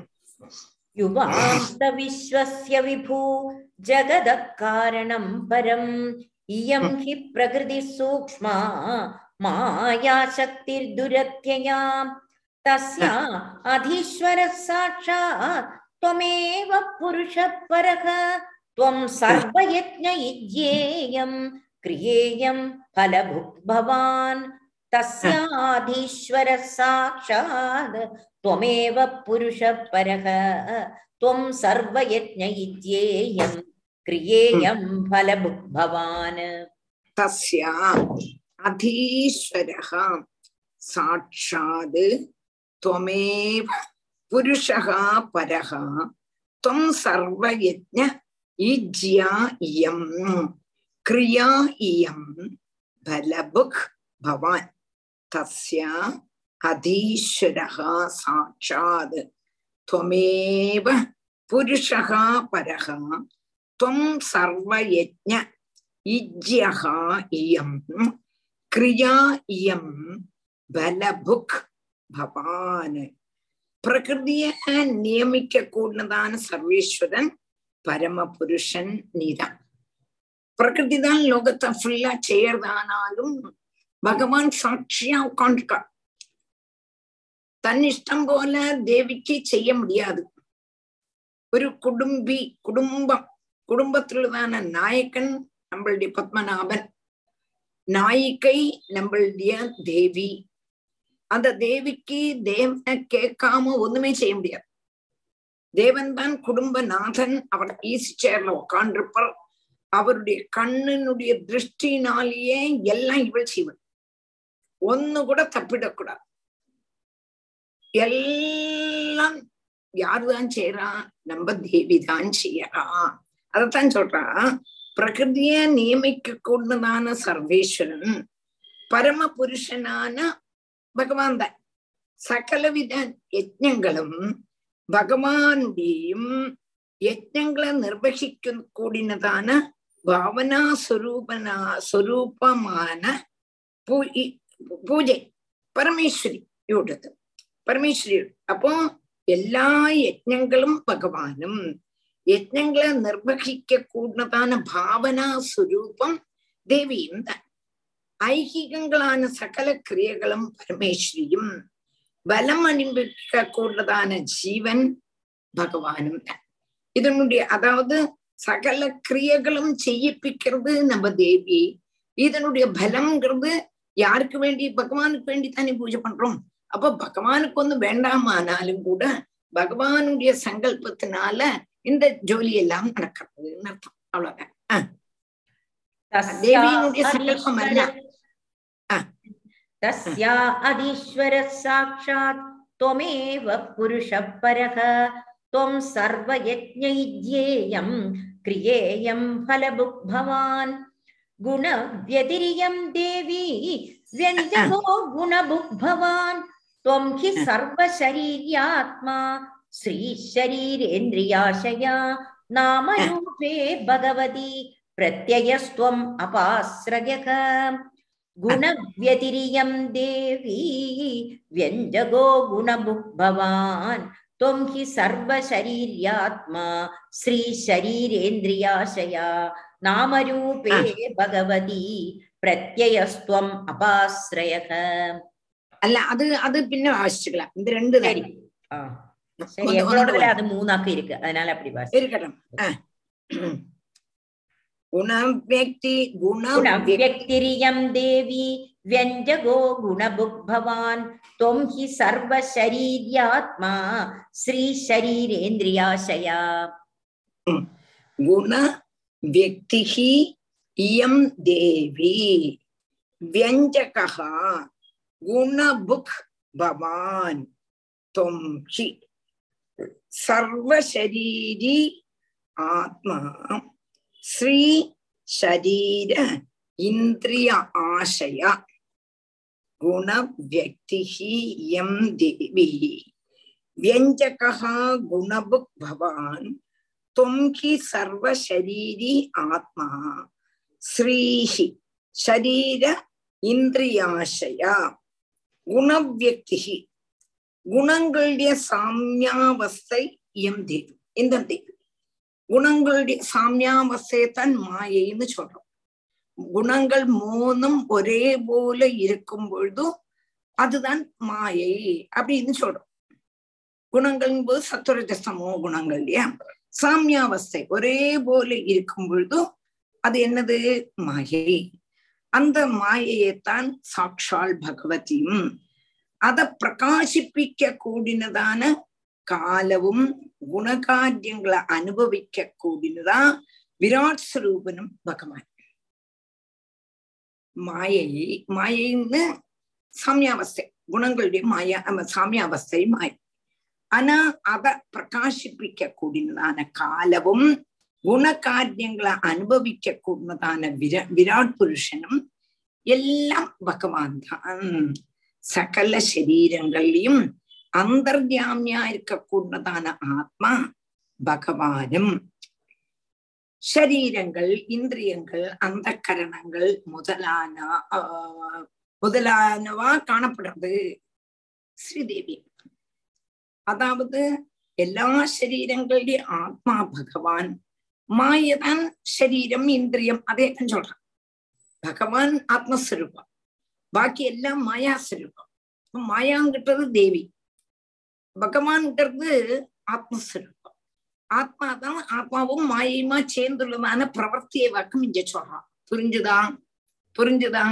युवान्त विश्वस्य विभू जगदः कारणं परम् इयं हि प्रकृतिः सूक्ष्मा माया शक्तिर्दुरत्ययाम् तस्या अधीश्वरः साक्षात् त्वमेव पुरुषः परः त्वं सर्वयज्ञयुज्येयं क्रियेयं फलभुक् भवान् तस्याधीश्वरः साक्षात् त्वमेव पुरुषः परः त्वं सर्वयज्ञयुज्येयं क्रियेयं फलभुक् भवान् तस्य अधीश्वरः साक्षात् त्वमेव पुरुषः परः त्वं सर्वयज्ञ इज्या इयं क्रिया इयं बलभुक् भवान् तस्य अधीश्वरः साक्षात् त्वमेव पुरुषः परः त्वं सर्वयज्ञ इज्यः इयं क्रिया इयं பலபுக் பவான் பிரகிருதிய நியமிக்க கூடதான சர்வேஸ்வரன் பரமபுருஷன் நீதான் பிரகிருதி தான் லோகத்தை ஃபுல்லா செய்யறதானாலும் பகவான் சாட்சியா உட்காந்துருக்கா தன் இஷ்டம் போல தேவிக்கு செய்ய முடியாது ஒரு குடும்பி குடும்பம் குடும்பத்துலதான நாயக்கன் நம்மளுடைய பத்மநாபன் நாயிகை நம்மளுடைய தேவி அந்த தேவிக்கு தேவனை கேட்காம ஒண்ணுமே செய்ய முடியாது தேவன் தான் குடும்பநாதன் அவர் ஈசி சேர்ல உட்காண்டிருப்பார் அவருடைய கண்ணினுடைய திருஷ்டினாலேயே எல்லாம் இவள் செய்வள் ஒண்ணு கூட தப்பிடக்கூடாது எல்லாம் யாருதான் செய்யறா நம்ம தேவி தான் செய்யறா அதத்தான் சொல்றா பிரகிருதிய நியமிக்க கூடதான சர்வேஸ்வரன் பரம புருஷனான பகவான் தான் சகலவித யஜ்ஞங்களும் பகவானுடையும் யஜ்ஞங்களை நிர்வகிக்க கூடினதான பாவனா സ്വരൂപനാ സ്വരൂപமான பூ பூஜை பரமேஸ்வரியோடது பரமேஸ்வரி அப்போ எல்லா யஜ்ஞங்களும் பகவானும் യജ്ഞങ്ങളെ നിർവഹിക്ക കൂടുന്നതാണ് ഭാവനാ സ്വരൂപം ദേവിയും தான் ஐகிகங்களான சகல கிரியைகளும் பரமேஸ்வரியும் பலம் அனுபவிக்க கூடதான ஜீவன் பகவானும் தான் இதனுடைய அதாவது சகல கிரியைகளும் செய்யிப்பிக்கிறது நம்ம தேவி இதனுடைய பலம்ங்கிறது யாருக்கு வேண்டி பகவானுக்கு வேண்டி தானே பூஜை பண்றோம் அப்ப பகவானுக்கு ஒன்றும் வேண்டாமானாலும் கூட பகவானுடைய சங்கல்பத்தினால இந்த ஜோலி எல்லாம் நடக்கிறதுன்னு அர்த்தம் அவ்வளவுதான் தேவியினுடைய சங்கல்பம் அல்ல तस्या अधीश्वरः साक्षात् त्वमेव पुरुषः परः त्वं सर्वयज्ञैज्ञेयं क्रियेयं फलभुक् भवान् गुणव्यतिरियं देवी व्यञ्जको गुणभुक् भवान् त्वं हि सर्वशरीर्यात्मा श्रीशरीरेन्द्रियाशया नामरूपे भगवती प्रत्ययस्त्वम् अपाश्रयः गुणव्यतिरियं देवी व्यञ्जगो गुणभुक् भवान् त्वं हि सर्वशरीर्यात्मा श्रीशरीरेन्द्रियाशया नामरूपे भगवती प्रत्ययस्त्वम् अपाश्रयः അല്ല അത് അത് പിന്നെ വാசிச்சுக்கலாம் இந்த ரெண்டு சரி ஆ. சரி எங்களோடதுல அது மூணாக்கு இருக்கு அதனால அப்படி வாசி இருக்கட்டும் குண வியக்தி குண गुणव्यक्तिरियं देवी व्यञ्जगो गुणभुग् भवान् त्वं हि सर्वशरीर्यात्मा श्रीशरीरेन्द्रियाशया குண வியக்திஹி இயம் தேவி வியஞ்சகः குணபுக் பவான் त्वं हि सर्वशरीरी आत्मा श्री शरीर इन्द्रिय आशय गुणव्यक्तिः यं देवी व्यञ्जकः गुणभुक् भवान् त्वं हि सर्वशरीरी आत्मा श्रीः शरीर इन्द्रियाशय குணவியக்திகி குணங்களுடைய சாமியாவஸ்தை எம் தேவி இந்த தேவி குணங்களுடைய சாமியாவஸ்தையத்தான் மாயைன்னு சொல்றோம் குணங்கள் மூணும் ஒரே போல இருக்கும் பொழுதும் அதுதான் மாயை அப்படின்னு சொல்றோம் குணங்கள் போது சத்துரஜசமோ குணங்கள் இல்லையா சாமியாவஸ்தை ஒரே போல இருக்கும் பொழுதும் அது என்னது மாயை அந்த மாயையைத்தான் சாக்ஷால் பகவதியும் அதை பிரகாசிப்பிக்க கூடினதான காலവും குணகாரியங்களை அனுபவிக்க கூடினதா விராட் ஸ்வரூபனும் பகவான் மாயை மாயைன்னு சாமியாவஸ்தை குணங்களுடைய மாயா சாமியாவஸ்தை மாய ஆனா அதை பிரகாசிப்பிக்க கூடினதான காலവും குணகாரியங்களை அனுபவிக்க கூடதான விர விராட் புருஷனும் எல்லாம் பகவான் தான் சகல சரீரங்கள்லயும் அந்தர்யாமியா இருக்க கூடதான ஆத்மா பகவானும் சரீரங்கள் இந்திரியங்கள் அந்த கரணங்கள் முதலான ஆஹ் முதலானவா காணப்படுறது ஸ்ரீதேவி அதாவது எல்லா சரீரங்களுடைய ஆத்மா பகவான் மாயதான் சரீரம் இந்திரியம் அதே தான் சொல்றான் பகவான் ஆத்மஸ்வரூபம் பாக்கி எல்லாம் மாயாஸ்வரூபம் மாயாங்கிறது தேவி பகவான்ங்கிறது ஆத்மஸ்வரூபம் ஆத்மாதான் ஆத்மாவும் மாயையுமா சேர்ந்துள்ளதான பிரவர்த்தியை வாக்கம் இங்க சொல்றான் புரிஞ்சுதா புரிஞ்சுதா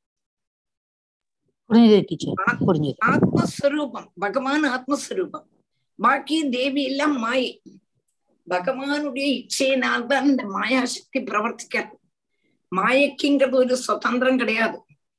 புரியுது டீச்சர் புரிஞ்சுது ஆத்மஸ்வரூபம் பகவான் ஆத்மஸ்வரூபம் பாக்கி தேவி எல்லாம் மாயை பகவானுடைய இச்சையினால் தான் இந்த மாயாசக்தி பிரவர்த்திக்கிறது மாயக்குங்கிறது ஒரு சுதந்திரம் கிடையாது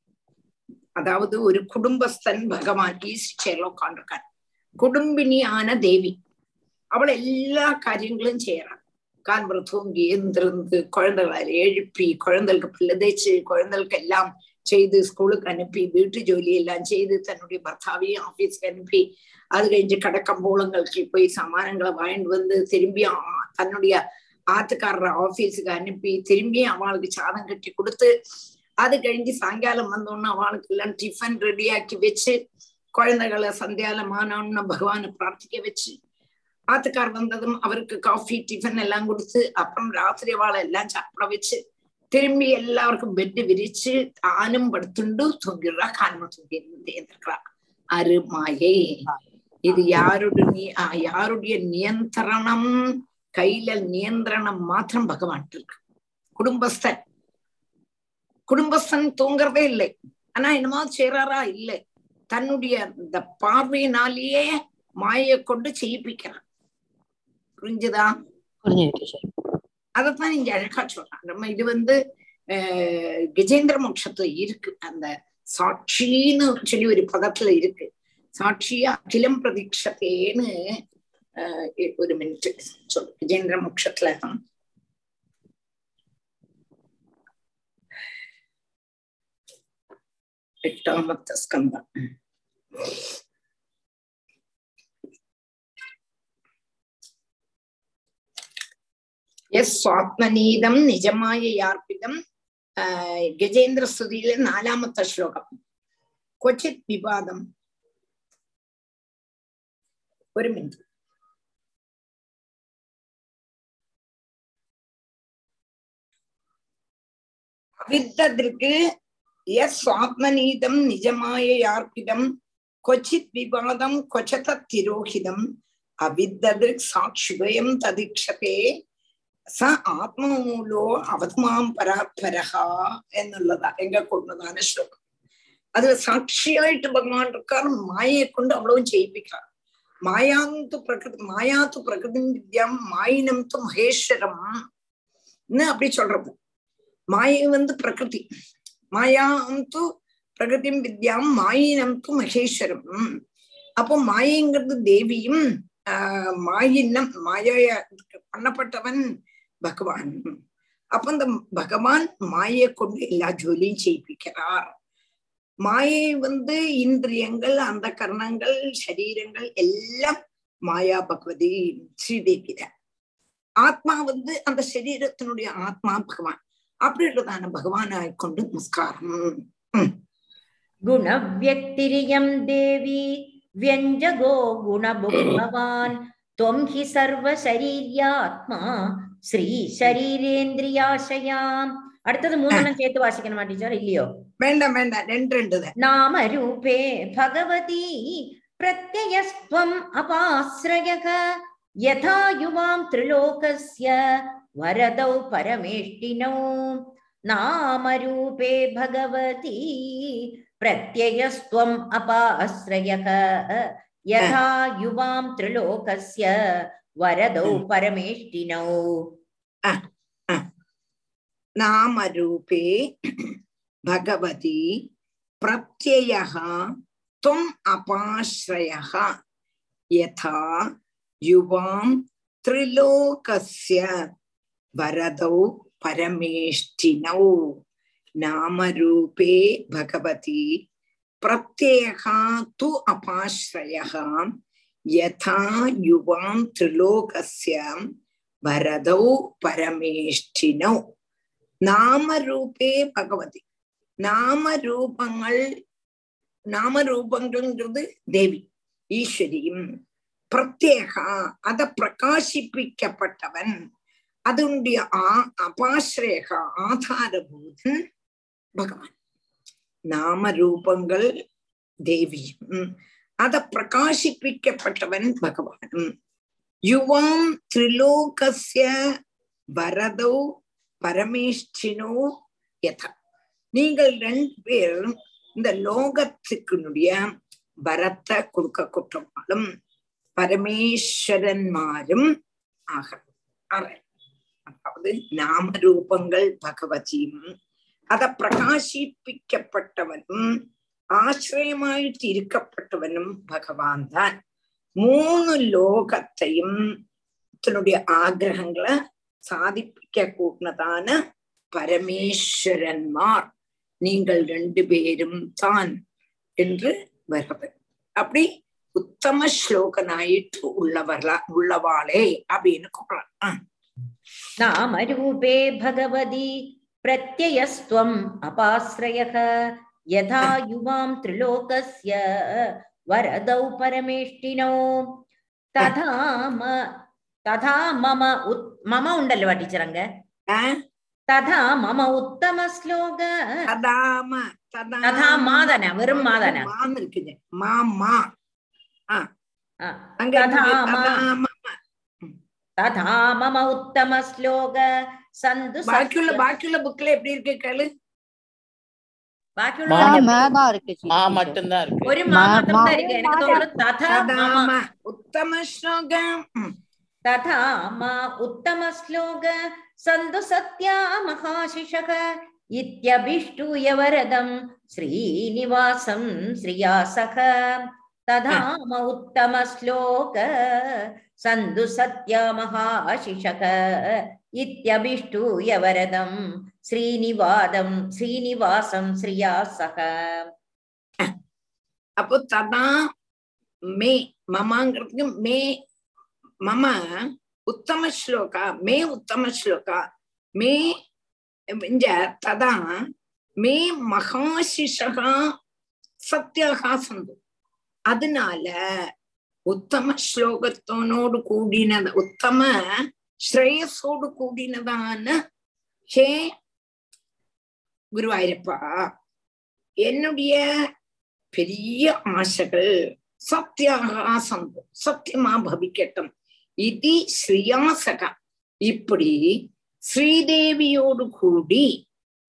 அதாவது ஒரு குடும்பஸ்தன் பகவான் ஈஸ்வரிச்சேரில் உட்காந்துருக்கான் குடும்பினியான தேவி அவள் எல்லா காரியங்களும் செய்யறான் காண்புறம் தூங்கி எழுந்திருந்து குழந்தைகளை எழுப்பி குழந்தைகளுக்கு பிள்ளை தேய்ச்சு குழந்தைகளுக்கு எல்லாம் செய்து ஸ்கூலுக்கு அனுப்பி வீட்டு ஜோலி எல்லாம் செய்து தன்னுடைய பர்த்தாவையும் ஆபீஸ்க்கு அனுப்பி அது கழிஞ்சு கடக்கம்போளங்களுக்கு போய் சமானங்களை வாங்கிட்டு வந்து திரும்பி தன்னுடைய ஆத்துக்காரர் ஆபீஸுக்கு அனுப்பி திரும்பி அவளுக்கு சாதம் கட்டி கொடுத்து அது கழிஞ்சு சாயங்காலம் வந்தோன்னு அவளுக்கு எல்லாம் டிஃபன் ரெடியாக்கி வச்சு குழந்தைகளை சந்தியாலமானோன்னு பகவானை பிரார்த்திக்க வச்சு ஆத்துக்கார் வந்ததும் அவருக்கு காஃபி டிஃபன் எல்லாம் கொடுத்து அப்புறம் ராத்திரி அவளை எல்லாம் சாப்பிட வச்சு திரும்பி எல்லாருக்கும் பெட்டு விரிச்சு தானும் படுத்துண்டு தூங்கிடுறா காரணம் தூங்கி எழுந்திருக்கிறா அருமாயை இது யாருடைய யாருடைய நியந்திரணம் கையில நியந்திரணம் மாத்திரம் பகவான் இருக்கு குடும்பஸ்தன் குடும்பஸ்தன் தூங்குறதே இல்லை ஆனா என்னமோ செய்றாரா இல்லை தன்னுடைய இந்த பார்வையினாலேயே மாயை கொண்டு செய்யிப்பிக்கிறான் புரிஞ்சுதா புரிஞ்சுது டீச்சர் அதைத்தான் இங்க அழகா சொல்றான் நம்ம இது வந்து அஹ் கஜேந்திர மோட்சத்துல இருக்கு அந்த சாட்சின்னு சொல்லி ஒரு பதத்துல இருக்கு சாட்சியா அகிலம் பிரதீட்சத்தேன்னு அஹ் ஒரு மினிட் சொல்லு கஜேந்திர மோட்சத்துல எட்டாமத்த ஸ்கந்தம் எஸ் சுவாத்மநீதம் நிஜமாயார்ப்பிதம் ஆஹ் கஜேந்திர ஸ்துதியில நாலாமத்த ஸ்லோகம் கொச்சித் விவாதம் ஒரு மினிட் அவித்ததற்கு எஸ் சுவாத்மநீதம் நிஜமாயார்ப்பிதம் கொச்சித் விவாதம் கொச்சத திரோஹிதம் அவித்ததிர்க் சாட்சுபயம் ததிக்ஷதே സ ആത്മമൂലോ അവധമാം പരാത്പരഹ എന്നുള്ളതാ എങ്ക കൊണ്ടതാണ് ശ്ലോകം அதுல சாட்சியாயிட்டு பகவான் இருக்கார் மாயை கொண்டு அவ்வளவும் ஜெயிப்பிக்கிறார் மாயாந்து பிரகிருதி மாயாது பிரகிருதி வித்யாம் மாயினம் து மகேஸ்வரம் அப்படி சொல்றது மாயை வந்து பிரகிருதி மாயாம் து பிரகிருதி வித்யாம் மாயினம் து மகேஸ்வரம் அப்போ மாயைங்கிறது தேவியும் ஆஹ் மாயினம் மாய பண்ணப்பட்டவன் பகவான் அப்ப இந்த பகவான் மாயை கொண்டு எல்லா ஜோலியும் செய்விக்கிறார் மாயை வந்து இந்திரியங்கள் அந்த கரணங்கள் சரீரங்கள் எல்லாம் மாயா பகவதி ஸ்ரீதேவி தான் ஆத்மா வந்து அந்த சரீரத்தினுடைய ஆத்மா பகவான் அப்படின்றதான பகவானாய் கொண்டு நமஸ்காரம் गुणव्यक्तिरियं देवी व्यञ्जगो गुणभुक्तवान् त्वं हि सर्वशरीर्यात्मा ஸ்ரீசரீரேந்திரியாசயாம் அடுத்தது மூணெண்ணம் சேர்த்து வாசிக்கணுமா டீச்சர் இல்லையோ வேண்டாம் வேண்டாம் ரெண்டு ரெண்டு தான் நாமரூபே பகவதி பிரத்யஸ்துவம் அபாஸ்ரயக யதா யுவாம் திரிலோகஸ்ய வரதௌ பரமேஷ்டினோ நாமரூபே பகவதி பிரத்யயஸ்துவம் அபாஸ்ரயக யதா யுவாம் திரிலோகஸ்ய வரதௌ பரமேஷ்டினோ नामरूपे भगवती प्रत्ययः त्वम् अपाश्रयः यथा युवां त्रिलोकस्य वरदौ परमेष्टिनौ नामरूपे भगवती प्रत्ययः तु अपाश्रयः यथा युवां त्रिलोकस्य वरदौ परमेष्टिनौ நாமரூபே பகவதி நாமரூபங்கள் நாமரூபங்கள்ங்கிறது தேவி ஈஸ்வரியும் பிரத்யேகா அத பிரகாசிப்பிக்கப்பட்டவன் அதனுடைய ஆ அபாசிரேக ஆதாரபூதன் பகவான் நாமரூபங்கள் தேவியும் அத பிரகாசிப்பிக்கப்பட்டவன் பகவானும் யுவாம் திரிலோகசிய வரதோ பரமேஷ்டினோ யதா நீங்கள் ரெண்டு பேரும் இந்த லோகத்துக்குனுடைய வரத்தை கொடுக்க குற்றமாலும் பரமேஸ்வரன்மாரும் ஆக அதாவது நாமரூபங்கள் பகவதியும் அத பிரகாசிப்பிக்கப்பட்டவனும் ஆசிரியமாயிட்டு இருக்கப்பட்டவனும் பகவான் தான் மூணு லோகத்தையும் தன்னுடைய ஆகிரகங்களை சாதிப்பிக்க கூடதான பரமேஸ்வரன்மார் நீங்கள் ரெண்டு பேரும் தான் என்று வருது அப்படி உத்தம ஸ்லோகனாயிட்டு உள்ளவர்களா உள்ளவாளே அப்படின்னு கூப்பிடலாம் நாமரூபே பகவதி பிரத்யயஸ்துவம் அபாஸ்ரயः யதா யுவாம் திரிலோகஸ்ய வரதௌ பரமேஷ்டினோ ததா ம ததா மம உத் மம உண்டல்லவா டீச்சர் அங்க ததா மம உத்தம ஸ்லோக ததாம ததா மாதன வெறும் மாதன மாம் இருக்குது மாமா அங்க ததா இருக்குது, மா- ததாம. ததா மம உத்தம ஸ்லோக சந்து பாக்கியுள்ள பாக்கியுள்ள புக்ல எப்படி இருக்கு கேளு பாக்கியுள்ள ஆ, மேதான் இருக்கு மா teacher. மட்டும்தான் இருக்கு ഒരു മാ- മാത്രം മാ- തരിക എനിക്ക് തോന്നുന്നു തഥാ ததாம മമ உத்தம ஸ்லோகம் ம். तथा मा उत्तम श्लोक सन्तु सत्या महाशिषः इत्यभिष्टूय वरदं श्रीनिवासं श्रियासः तथा म उत्तम श्लोक सन्तु सत्या महाशिषः इत्यभिष्टूय वरदं श्रीनिवादं श्रीनिवासं श्रियासः அப்போ ததா மே மமாங்கிறதுக்கு மே மம உத்தம ஸ்லோகா மே உத்தம ஸ்லோகா மே இங்க ததா மே மகாசிஷகா சத்தியகா சந்து அதனால உத்தம ஸ்லோகத்தோனோடு கூடினது உத்தம ஸ்ரேயஸோடு கூடினதான ஹே குருவாயிரப்பா என்னுடைய பெரிய ஆசைகள் சத்தியாக சந்து சத்தியமா பவிக்கட்டும் இது ஸ்ரீயாசக இப்படி ஸ்ரீதேவியோடு கூடி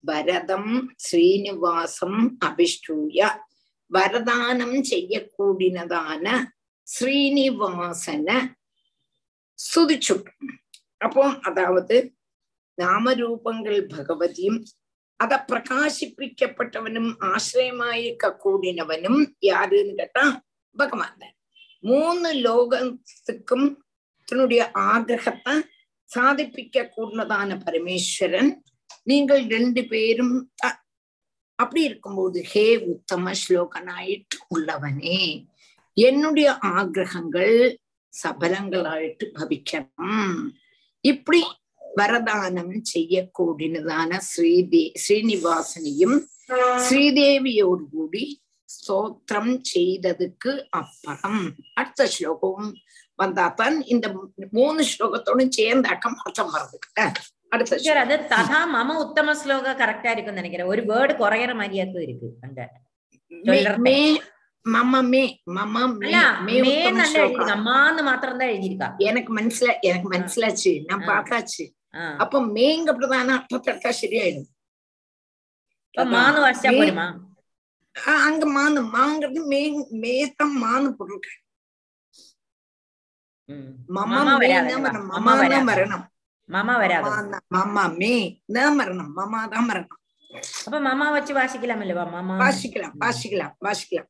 பரதம் ஸ்ரீனிவாசம் அபிஷ்டூய வரதானம் செய்யக்கூடினதான ஸ்ரீனிவாசனை സ്തുതിച്ചു അപ്പോ അതാവത് നാമരൂപങ്ങൾ ഭഗവതിയും അത പ്രകാശിപ്പിക്കപ്പെട്ടവനും ആശ്രയമായി കൂടിനവനും യാരുന്ന് കേട്ടാ ഭഗവാൻ മൂന്ന് ലോകത്തുക്കും தன்னுடைய ஆகிரகத்தை சாதிப்பிக்க கூடதான பரமேஸ்வரன் நீங்கள் ரெண்டு பேரும் த- அப்படி இருக்கும்போது ஹே உத்தம ஸ்லோகனாயிட்டு உள்ளவனே என்னுடைய ஆகிரகங்கள் சபலங்களாயிட்டு பவிக்கணும் இப்படி வரதானம் செய்யக்கூடியதான ஸ்ரீதே ஸ்ரீனிவாசனையும் ஸ்ரீதேவியோடு கூடி ஸ்தோத்திரம் செய்ததுக்கு அப்புறம் அடுத்த ஸ்லோகம் வந்தாத்தான் இந்த மூணு ஸ்லோகத்தோடும் சேர்ந்தாக்கம் அர்த்தம் வருது அஹ், அடுத்த டீச்சர் அது ததா மம உத்தம ஸ்லோகா கரெக்டா இருக்கும்னு நினைக்கிறேன் ஒரு வேர்டு குறையற மாதிரியாக்கும் இருக்கு அங்க மே சொல்றது. மே மம மே மம மே அல்ல மே மே உத்தம நல்லா ஸ்லோகா. எழுதிருக்கா மான்னு மாத்திரம் தான் எழுதியிருக்கா எனக்கு മനസ്സില எனக்கு മനസ്സിലാச்சு ഞാൻ ആ. பார்த்தாச்சு ஆ. അപ്പൊ മേങ്ക പ്രധാന അർത്ഥത്തെടുത്താ ശരിയായിடும் இப்ப மான்னு வாசிச்சா மே- போருமா ஆ, அங்க மானு மாங்கிறது மே மேத்தம் மானு போட்டிருக்கேன் ம். மம மம வராது மேன்னு அல்லவா? வரணும் மம மமா தான் வராது. வரணும் மாமா வராது மமா மமா மே தான் வரணும் மமா தான் வரணும் அப்ப மாமா வச்சு வாசிக்கலாம் இல்லவா மாமா வாசிக்கலாம் வாசிக்கலாம் வாசிக்கலாம்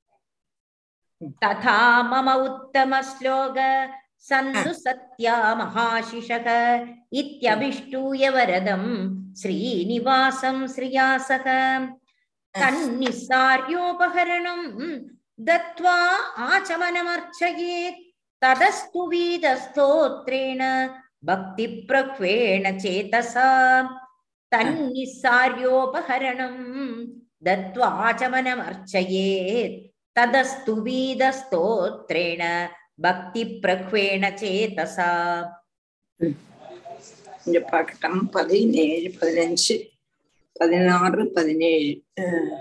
तथा मम उत्तमश्लोक सन्तु सत्या महाशिषः इत्यभिष्टूय वरदम् श्रीनिवासं श्रियासः तन्निस्सार्योपहरणम् दत्त्वा आचमनमर्चयेत् तदस्तु वीदस्तोत्रेण भक्तिप्रक्वेण चेतसा तन्निस्सार्योपहरणम् दत्त्वा आचमनमर्चयेत् तदस्तु वीदस्तोत्रेण भक्तिप्रक्वेण चेतसा இங்க பார்க்கட்டும் பதினேழு பதினஞ்சு பதினாறு பதினேழு அஹ்,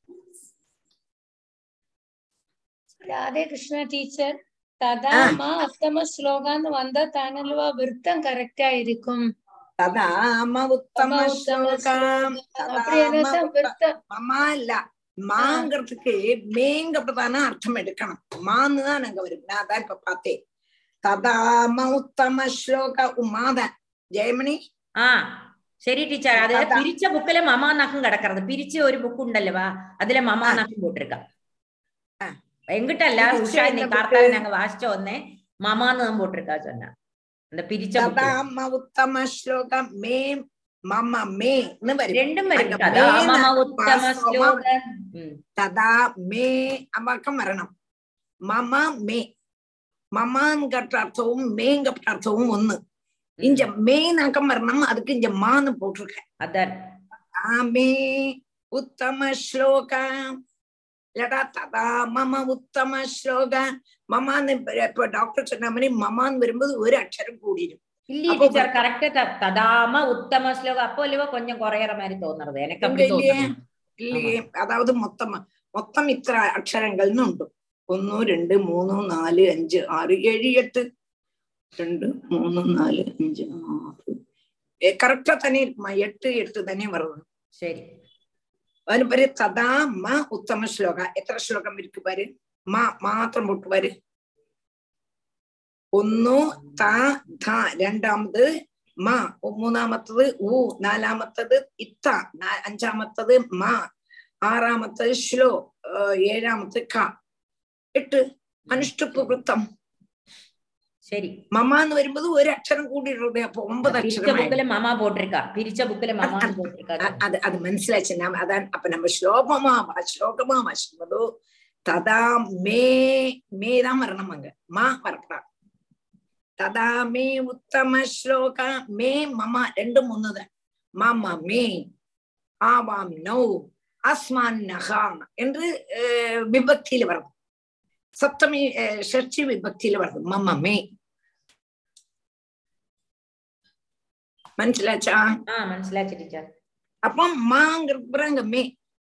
രാധേ കൃഷ്ണ ടീച്ചർ തഥാ ആ. അമ്മ ഉത്തമ ശ്ലോകാന്ന് വന്ന താനല്ലുവ വൃത്തം കറക്റ്റ് ആയിരിക്കും ததாம உத்தம அம்மா உத்தம ஸ்லோகம் அப்படி என்ன ததாம உத்த- விருத்தம் மமா இல்ல மாங்கிறதுக்கு மேங்க அப்படிதானே அர்த்தம் எடுக்கணும் மான்னு தான் அங்க வரும் நான் தான் இப்ப பார்த்தேன் ததாம உத்தம ஸ்லோக உமாதான் ஜெயமணி ആ ശരി ടീച്ചർ അത് അതാ. പിരിച്ച ബുക്കിലെ മമാനഖം കിടക്കുന്നത് പിരിച്ച ഒരു ബുക്ക് ഉണ്ടല്ലവാ അതിലെ മമാനഖം പോട്ടിருக்கா ആ. எங்கிட்டல்ல பிரிச்ச உஷா என்ன இன்னைக்கு book? கார்த்தால நாங்க வாசிச்ச உடனே மமான்னு தான் போட்டிருக்கா சொன்னா அந்த பிரிச்ச book. ததாம உத்தம ஸ்லோகம் மே மம மேன்னு வரும் ரெண்டும் வரும் அந்த கதா மேன மம உத்தம வாஸ்தவமா ஸ்லோக ம். ததா மே அம்மாக்கம் வரணும் மம மே மமான்கட்ட அர்த்தமும் மேங்கப்பட்ட அர்த்தமும் ஒண்ணு இங்க மேனாக்கம் வரணும் அதுக்கு இங்க மான்னு போட்டிருக்கேன் அதான் ஆமே உத்தம ஸ்லோக இல்லடா ததா மம உத்தம ஸ்லோக மமான்னு இப்ப- இப்ப டாக்டர் சொன்ன மாதிரி மமான்னு வரும்போது ஒரு அக்ஷரம் கூடிடும் இல்லையே அப்போ டீச்சர் கரெக்டா ததாம உத்தம ஸ்லோகம் அப்போ இல்லவா கொஞ்சம் குறையற மாதிரி தோணுறது எனக்கு அப்படி இங்க இல்லையே தோணுது இல்லையே அதாவது மொத்தமா மொத்தம் இത്ര அக்ஷரங்கள்னு உண்டு ஒன்னு ரெண்டு மூணு நாலு அஞ்சு ஆறு ஏழு எட்டு ரெண்டு மூணு நாலு அஞ்சு ஆறு கரெக்டா தானே இருக்குமா எட்டு எட்டு தானே வருது சரி അതിന് പേര് തഥാ മ ഉത്തമ ശ്ലോക എത്ര ശ്ലോകം ഇരിക്കു പാര് മ മാത്രം പൊട്ടു പാര് ഒന്നു ത ധ രണ്ടാമത് മ മൂന്നാമത്തത് ഉ നാലാമത്തത് ഇത്ത നാ- അഞ്ചാമത്തത് മ ആറാമത്തത് ശ്ലോ ഏഹ് ഏഴാമത്തത് ക എട്ട് അനുഷ്ടുപ്പ് വൃത്തം சரி മമ എന്ന് വരുമ്പോൾ ഒരു അക്ഷരം കൂടിയിട്ടുണ്ട് അപ്പൊ ഒമ്പത് பிரிச்ச അക്ഷരമായി புக்ல மாமா போட்டிருக்கா பிரிச்ச புக்ல மாமான்னு போட்டிருக்கா அ- அது அது மனசிலாச்சு நாம அதான் அப்ப நம்ம ஸ்லோகமா வா- ஸ்லோகமா வாசிக்கும்போது ததா மே மே தான் வரணும் அங்க மா வரக்கூடாது ததா மே உத்தம ஸ்லோக மே மம ரெண்டும் ஒண்ணுதான் மாமா மே ஆவாம் நோ அஸ்மான் நகா என்று அஹ், விபக்தியில வருது சப்தமி அஹ், ஷஷ்டி விபக்தியில வருது மம மே மனசிலாச்சா ஆ மனசிலாச்சு டீச்சர் அப்போ மாங்கிறது அங்க மே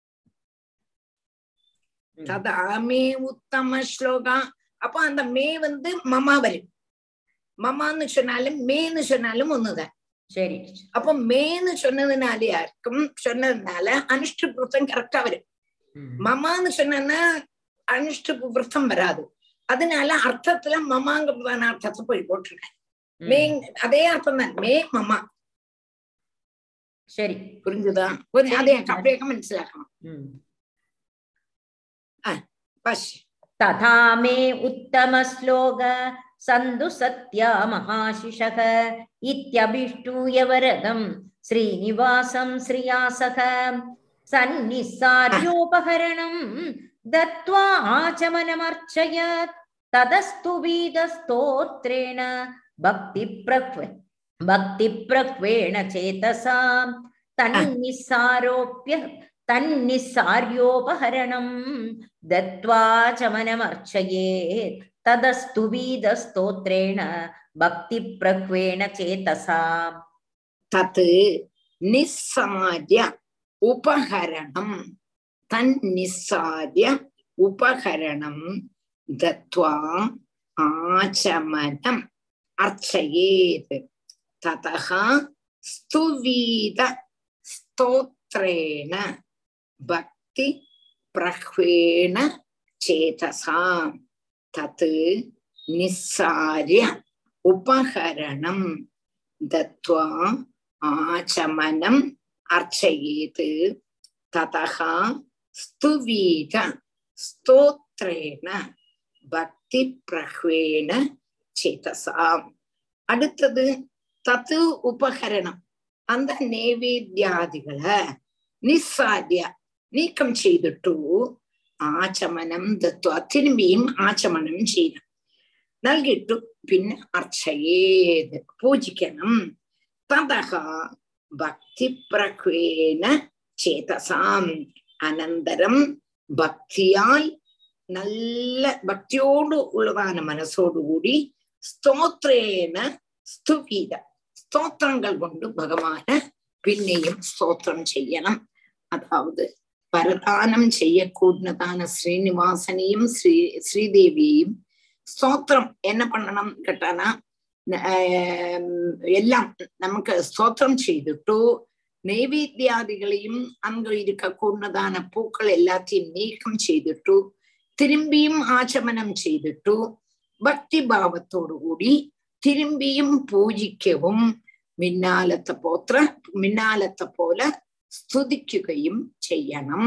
ம். ததா மே உத்தம ஸ்லோகா அப்போ அந்த மே வந்து மமா வரும் மமான்னு சொன்னாலும் மேன்னு சொன்னாலும் ஒண்ணுதான் சரி அப்ப மேன்னு சொன்னதுனால யாருக்கும் சொன்னதுனால அனுஷ்டு விரதம் கரெக்டா வரும் ம். மமான்னு சொன்னா அனுஷ்டு விரதம் வராது அதனால அர்த்தத்துல மமாங்கிறதான அர்த்தத்தை போய் போட்டிருக்கேன் ம். மே அதே அர்த்தம் தான் மே மமா சரி புரிஞ்சுதா ஒரு சரி. அதே அப்படியே மனസ്സിലാക്കണം ம். பஷ் तथा मे उत्तमश्लोक सन्तु सत्या महाशिषः इत्यभिष्टूय वरदं श्रीनिवासं श्रियासः सन्निस्सार्योपहरणं दत्त्वा आचमनमर्चयत् ततस्तु वीदस्तोत्रेण भक्तिप्रक्व भक्तिप्रक्वेण चेतसा तन्निस्सारोप्य तन्निस्सार्योपहरणं दत्त्वा चमनमर्चयेत् तदस्तु वीदस्तोत्रेण भक्तिप्रक्वेण चेतसा தத் நிஸ்ஸாரிய உபகரணம் தன் நிஸ்ஸாரிய உபகரணம் தத்வா ஆச்சமனம் அர்ச்சயேத் ததः ஸ்துவீத ஸ்தோத்ரேண பக்தி பிரஹ்வேண சேதசா தத் நிஸ்ஸாரிய உபகரணம் दत्त्वा आचमनम् अर्चयेत् ततः स्तुवीत स्तोत्रेण பக்திப்பிரஹ்வேண சேதசா அடுத்தது தத்து உபகரணம் அந்த நைவேத்தியாதிகளை நிஸ்സാദ്യ നീക്കം ചെയ്തിട്ടു ആചമനം ദത്വ തിരുമ്പിയും ആചമനം ചെയ്യണം നൽകിയിട്ടു പിന്നെ അർച്ചയേത് പൂജിക്കണം തതഹ ഭക്തിപ്രഹ്വേന ചേതസാം അനന്തരം ഭക്തിയാൽ നല്ല ഭക്തിയോട് ഉള്ളതാണ് മനസ്സോടുകൂടി സ്തോത്രേന സ്തുവീത സ്തോത്രങ്ങൾ കൊണ്ട് ഭഗവാന് പിന്നെയും സ്തോത്രം ചെയ്യണം അതാവത് പരദാനം ചെയ്യക്കൂടുന്നതാണ് ശ്രീനിവാസനെയും ശ്രീ ശ്രീദേവിയെയും ஸ்தோத்திரம் என்ன பண்ணணும் கேட்டானா எல்லாம் நமக்கு ஸ்தோத்திரம் செய்துட்டு நைவேத்தியாதிகளையும் அங்க இருக்கக்கூடதான பூக்கள் எல்லாத்தையும் நீக்கம் செய்துட்டு திரும்பியும் ஆச்சமனம் செய்துட்டு பக்தி பாவத்தோடு கூடி திரும்பியும் பூജിക്കവും മിന്നാലത്തെ പോത്ര മിന്നാലത്തെ പോലെ സ്തുതിക്കുകയും ചെയ്യണം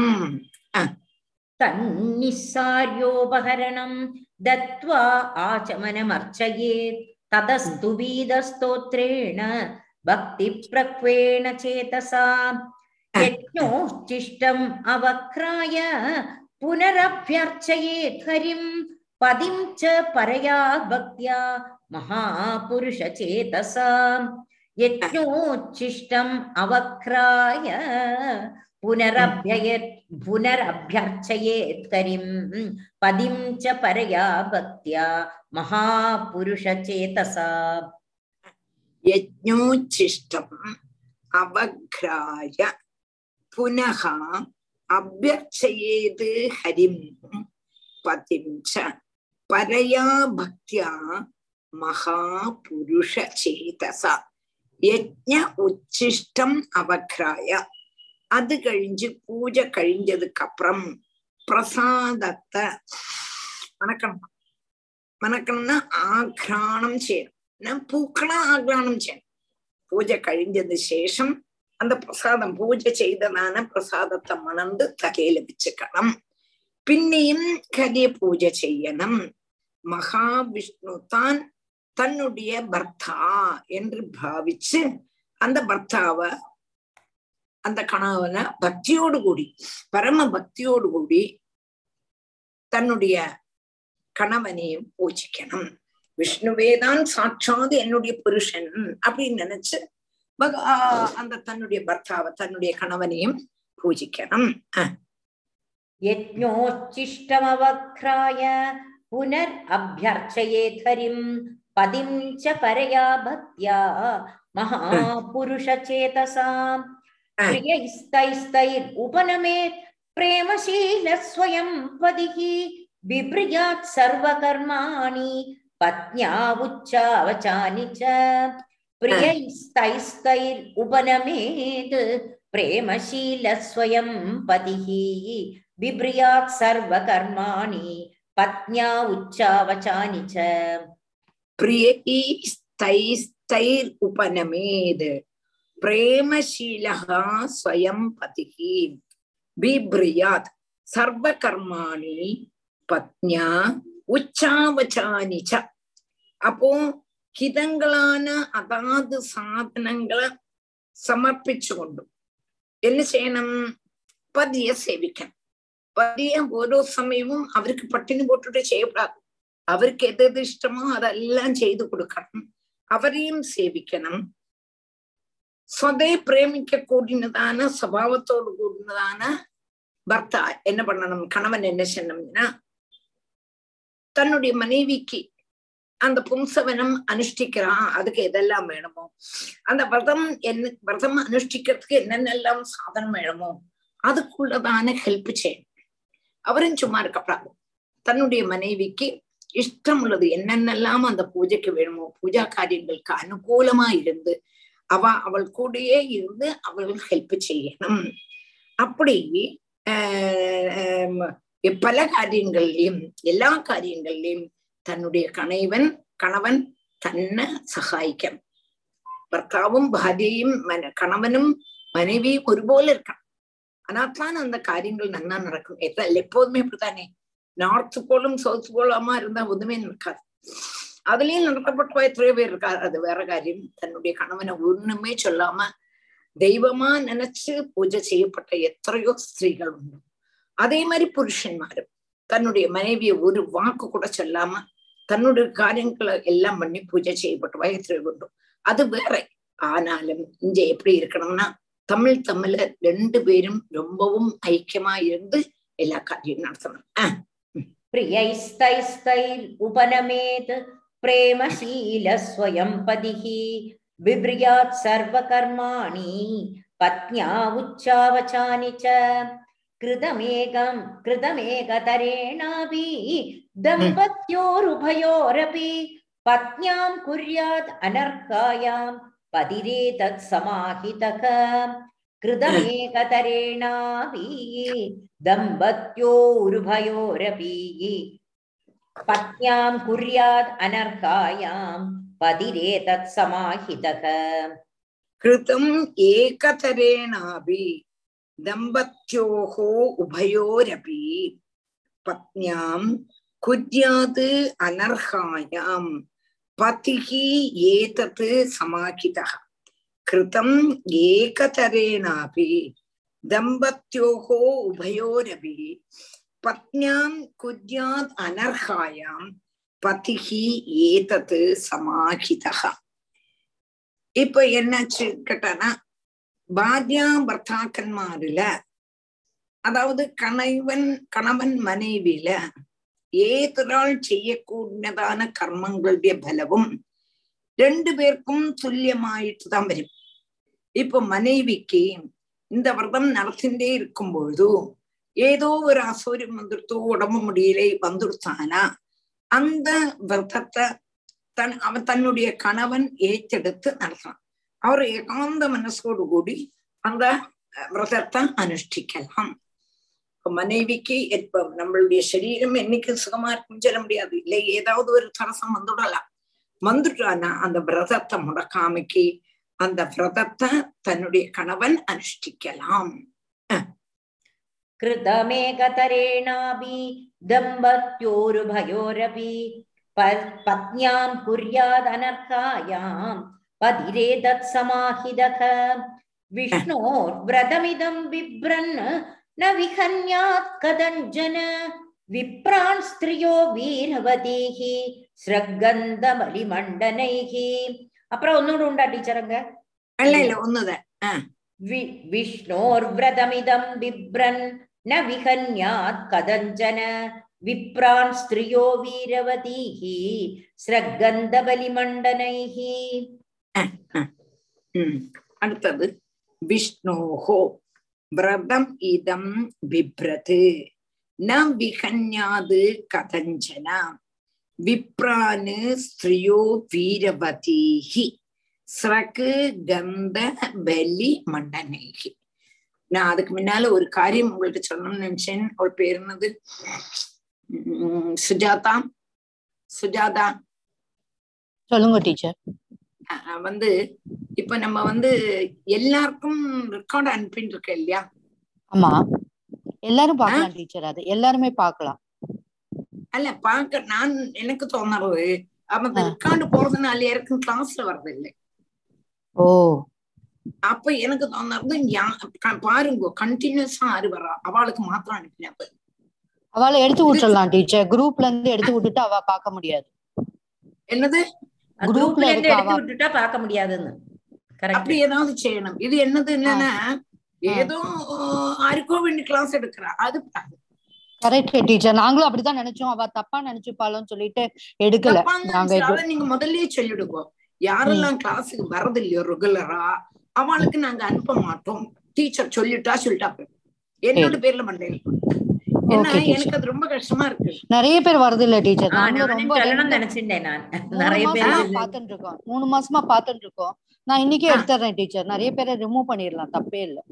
तन्निस्सार्योपहरणं दत्त्वा आचमनमर्चयेत् ततस्तु वीदस्तोत्रेण भक्तिप्रक्वेण चेतसा यज्ञोश्चिष्टम् अवक्राय पुनरभ्यर्चयेत् हरिं पदिं च परया भक्त्या महापुरुषचेतसा यज्ञोच्छिष्टम् अवक्राय पुनरभ्ययत् पुनरभ्यर्चयेत् करिं पदिं च परया भक्त्या महापुरुषचेतसा യജ്ഞോച്ഛിഷ്ടം അവഘ്രായ പുനഃ അഭ്യർച്ചയേത് ഹരിം പതിം ച പരയാ ഭക്ത്യാ മഹാപുരുഷ ചേതസ യജ്ഞ ഉച്ഛിഷ്ടം അവഘ്രായ அது கழிஞ்சு பூஜை கழிஞ்சதுக்கு அப்புறம் பிரசாதத்தை வணக்கணும் வணக்கம்னா ஆக்ரானம் செய்யணும் பூக்களா ஆக்ரானம் செய்யணும் பூஜை கழிஞ்சது சேஷம் அந்த பிரசாதம் பூஜை செய்ததான பிரசாதத்தை மணந்து தகையில வச்சுக்கணும் பின்னையும் கரிய பூஜை செய்யணும் மகாவிஷ்ணு தான் தன்னுடைய பர்த்தா என்று பாவிச்சு அந்த பர்த்தாவை அந்த கணவனை பக்தியோடு கூடி பரம பக்தியோடு கூடி தன்னுடைய கணவனையும் பூஜிக்கணும் விஷ்ணுவேதான் சாட்சாது என்னுடைய புருஷன் அப்படின்னு நினைச்சு அந்த தன்னுடைய பர்த்தாவை தன்னுடைய கணவனையும் பூஜிக்கணும் यज्ञोच्चिष्टमवक्राय पुनरभ्यर्चयेत् हरिं पदिं च परया भक्त्या महापुरुषचेतसाम् प्रियैस्तैस्तैर् उपनमेत् प्रेमशील स्वयं पदिः बिभ्रियात् सर्वकर्माणि पत्न्या उच्चावचानि च प्रियैस्तैस्तैर् उपनमेत् प्रेमशील स्वयं पतिः बिभ्रियात् सर्वकर्माणि पत्न्या उच्चावचानि च प्रियैस्तैस्तैर् उपनमेद् प्रेमशीलः स्वयं पतिः बिभ्रियात् सर्वकर्माणि பத்னியா உச்சாவச்சானி ச அப்போ ஹிதங்களான அதாவது சாதனங்களை സമർപ്പിച്ചു കൊണ്ടും എന്ന് ചെയ്യണം പതിയെ സേവിക്കണം പതിയെ ഓരോ സമയവും അവർക്ക് പട്ടിണി പോട്ടിട്ട് ചെയ്യപ്പെടാതെ അവർക്ക് എതത് ഇഷ്ടമോ അതെല്ലാം ചെയ്തു കൊടുക്കണം അവരെയും സേവിക്കണം സ്വതേ പ്രേമിക്ക കൂടിനതാണ് സ്വഭാവത്തോട് കൂടുന്നതാണ് ഭർത്ത என்ன பண்ணணும் கணவன் என்ன செய்யணும்னா தன்னுடைய மனைவிக்கு அந்த பும்சவனம் அனுஷ்டிக்கிறான் அதுக்கு எதெல்லாம் வேணுமோ அந்த விரதம் என்ன விரதம் அனுஷ்டிக்கிறதுக்கு என்னென்னலாம் சாதனம் வேணுமோ அதுக்குள்ளதான ஹெல்ப் செய்யணும் அவரும் சும்மா இருக்கப்படாது தன்னுடைய மனைவிக்கு இஷ்டம் உள்ளது என்னென்னலாம் அந்த பூஜைக்கு வேணுமோ பூஜா காரியங்களுக்கு அனுகூலமா இருந்து அவ அவள் கூடயே இருந்து அவள் ஹெல்ப் செய்யணும் அப்படி பல காரியங்கள்லயும் எல்லா காரியங்கள்லயும் தன்னுடைய கணைவன் கணவன் തന്നെ സഹായിക്കണം ഭർത്താവും ഭാര്യയും മന കണവനും மனைவியும் ഒരുപോലെ இருக்கணும் ஆனாத்தான் அந்த காரியங்கள் நன்னா நடக்கும் எல்லாம் எப்போதுமே இப்படித்தானே நார்த் போலும் சவுத் போலாமா இருந்தா ஒண்ணுமே நடக்காது அதுலயும் நடத்தப்பட்ட எத்தனையோ பேர் இருக்கா அது வேற காரியம் தன்னுடைய கணவனை ஒண்ணுமே சொல்லாம தெய்வமா நினைச்சு பூஜை செய்யப்பட்ட எத்தனையோ ஸ்திரீகள் உண்டு அதே மாதிரி புருஷன்மாரும் தன்னுடைய மனைவியை ஒரு வாக்கு கூட சொல்லாம தன்னுடைய காரியங்களை எல்லாம் பண்ணி பூஜை செய்யப்பட்ட வயத்திரை உண்டு அது வேற ஆனாலும் இங்க எப்படி இருக்கணும்னா தமிழ் தமிழ ரெண்டு பேரும் ரொம்பவும் ஐக்கியமா இருந்து எல்லா காரியம் நடத்தணும் ஆஹ் प्रियैस्तैस्तैर् उपनमेत् प्रेमशील स्वयं पदिः बिभ्रियात् सर्वकर्माणि पत्न्या उच्चावचानि च कृतमेकं कृतमेकतरेणापि दम्पत्योरुभयोरपि पत्न्यां कुर्यात् अनर्कायां पतिरेतत् समाहितः कृतमेकतरेणापि दम्पत्योरुभयोरपि पत्न्यां कुर्यात् अनर्कायां पतिरेतत् समाहितः कृतम् एकतरेणापि दम्पत्योः उभयोरपि पत्न्यां कुर्यात् अनर्हायां पतिः एतत् समाहितः कृतम् एकतरेणापि दम्पत्योः उभयोरपि पत्न्यां कुर्यात् अनर्हायां पतिः एतत् समाहितः இப்ப என்னாச்சு கேட்டானா பாரியா பர்த்தாக்கன்மாருல அதாவது கணவன் கணவன் மனைவியில ஏதொராள் செய்யக்கூடியதான கர்மங்களுடைய பலவும் ரெண்டு பேருக்கும் துல்லியமாயிட்டு தான் வரும் இப்ப மனைவிக்கு இந்த விரதம் நடத்திண்டே இருக்கும் பொழுது ஏதோ ஒரு அசௌரியம் வந்துடுத்தோ உடம்பு முடியலை வந்துடுத்தானா அந்த விரதத்தை தன் அவன் தன்னுடைய கணவன் ஏற்றெடுத்து நடத்தலாம் அவர் ஏகாந்த மனசோடு கூடி அந்த விரதத்தை அனுஷ்டிக்கலாம் மனைவிக்கு இப்ப நம்மளுடைய சரீரம் என்னைக்கு சுகமா இருக்குன்னு சொல்ல முடியாது இல்லை ஏதாவது ஒரு தரசம் வந்துடலாம் வந்துட்டானா அந்த விரதத்தை முடக்காமைக்கு அந்த விரதத்தை தன்னுடைய கணவன் அனுஷ்டிக்கலாம் कृतमेकतरेणापि दम्पत्योरुभयोरपि पत्न्यां कुर्यादनर्कायां पतिरेतत् समाहितः विष्णोर्व्रतमिदं बिभ्रन् न विहन्यात् कदञ्जन विप्रान् स्त्रियो वीरवतीः ஸ்ரகந்தமலிமண்டனைः அப்புறம் ஒன்னோடு உண்டா டீச்சர் அங்க இல்ல இல்ல ஒண்ணுதான் विष्णोर्व्रतमिदं बिभ्रन् न विहन्यात् कदञ्जन विप्रान् स्त्रियो वीरवतीः स्रगन्धबलिमण्डनैः அடுத்தது விஷ்ணோஹோ விரதம் இதம் பிப்ரது ந விகன்யாது கதஞ்சன விப்ரானு ஸ்திரியோ வீரவதீஹி ஸ்ரக்கு கந்த பலி மண்டனைகி நான் அதுக்கு முன்னால ஒரு காரியம் உங்களுக்கு சொல்லணும்னு நினைச்சேன் அவள் பேர் என்னது உம் சுஜாதா சுஜாதா சொல்லுங்க டீச்சர் அஹ் வந்து இப்ப நம்ம வந்து எல்லாருக்கும் ரெக்கார்ட் அனுப்பிட்டு இருக்க இல்லையா ஆமா எல்லாரும் பார்க்கலாம் டீச்சர் அது எல்லாருமே பார்க்கலாம் அல்ல பாக்க நான் எனக்கு தோணுறது அவன் ரெக்கார்டு போறதுனால யாருக்கும் கிளாஸ்ல வர்றது இல்லை ஓ அப்ப எனக்கு தோணுறது யா- க- பாருங்க கண்டினியூஸா ஆறு வரா அவளுக்கு மாத்திரம் அனுப்பினப்ப அவளை எடுத்து விட்டுறலாம் டீச்சர் குரூப்ல இருந்து எடுத்து விட்டுட்டு அவ பார்க்க முடியாது என்னது குரூப்ல குரூப்ல இருந்து இருக்க எடுத்து அவ விட்டுட்டா பார்க்க முடியாதுன்னு கரெக்ட் அப்படி ஏதாவது செய்யணும் இது என்னது என்னன்னா ஏதோ யாருக்கோ வேண்டி கிளாஸ் எடுக்கிறா அது பாரு. கரெக்ட் டீச்சர் நாங்களும் அப்படிதான் நினைச்சோம் அவ தப்பா நினைச்சுப்பாளோன்னு சொல்லிட்டு எடுக்கல தப்பான்னு நாங்க நினைச்சு இது- அதை நீங்க முதல்லயே சொல்லிடுங்க யாரெல்லாம் கிளாஸுக்கு வர்றது இல்லையோ ரெகுலரா அவளுக்கு நாங்க அனுப்ப மாட்டோம் டீச்சர் சொல்லிட்டா சொல்லிட்டா போதும். என்னோட பேர்ல மண்டையில ஏன்னா Okay, teacher. எனக்கு அது ரொம்ப கஷ்டமா இருக்கு நிறைய பேர் வருது இல்ல டீச்சர் ஆஹ் நாங்களும் நானும் ரொம்ப சொல்லணும்னு ரெண்டு- நினைச்சிருந்தேன் நான் மூணு நிறைய பேர் மாசமா இது- பாத்துட்டு இருக்கோம் மூணு மாசமா பாத்துட்டு இருக்கோம் நான் இன்னைக்கே எடுத்துறேன் டீச்சர் நிறைய பேரை ரிமூவ் பண்ணிடலாம் தப்பே இல்ல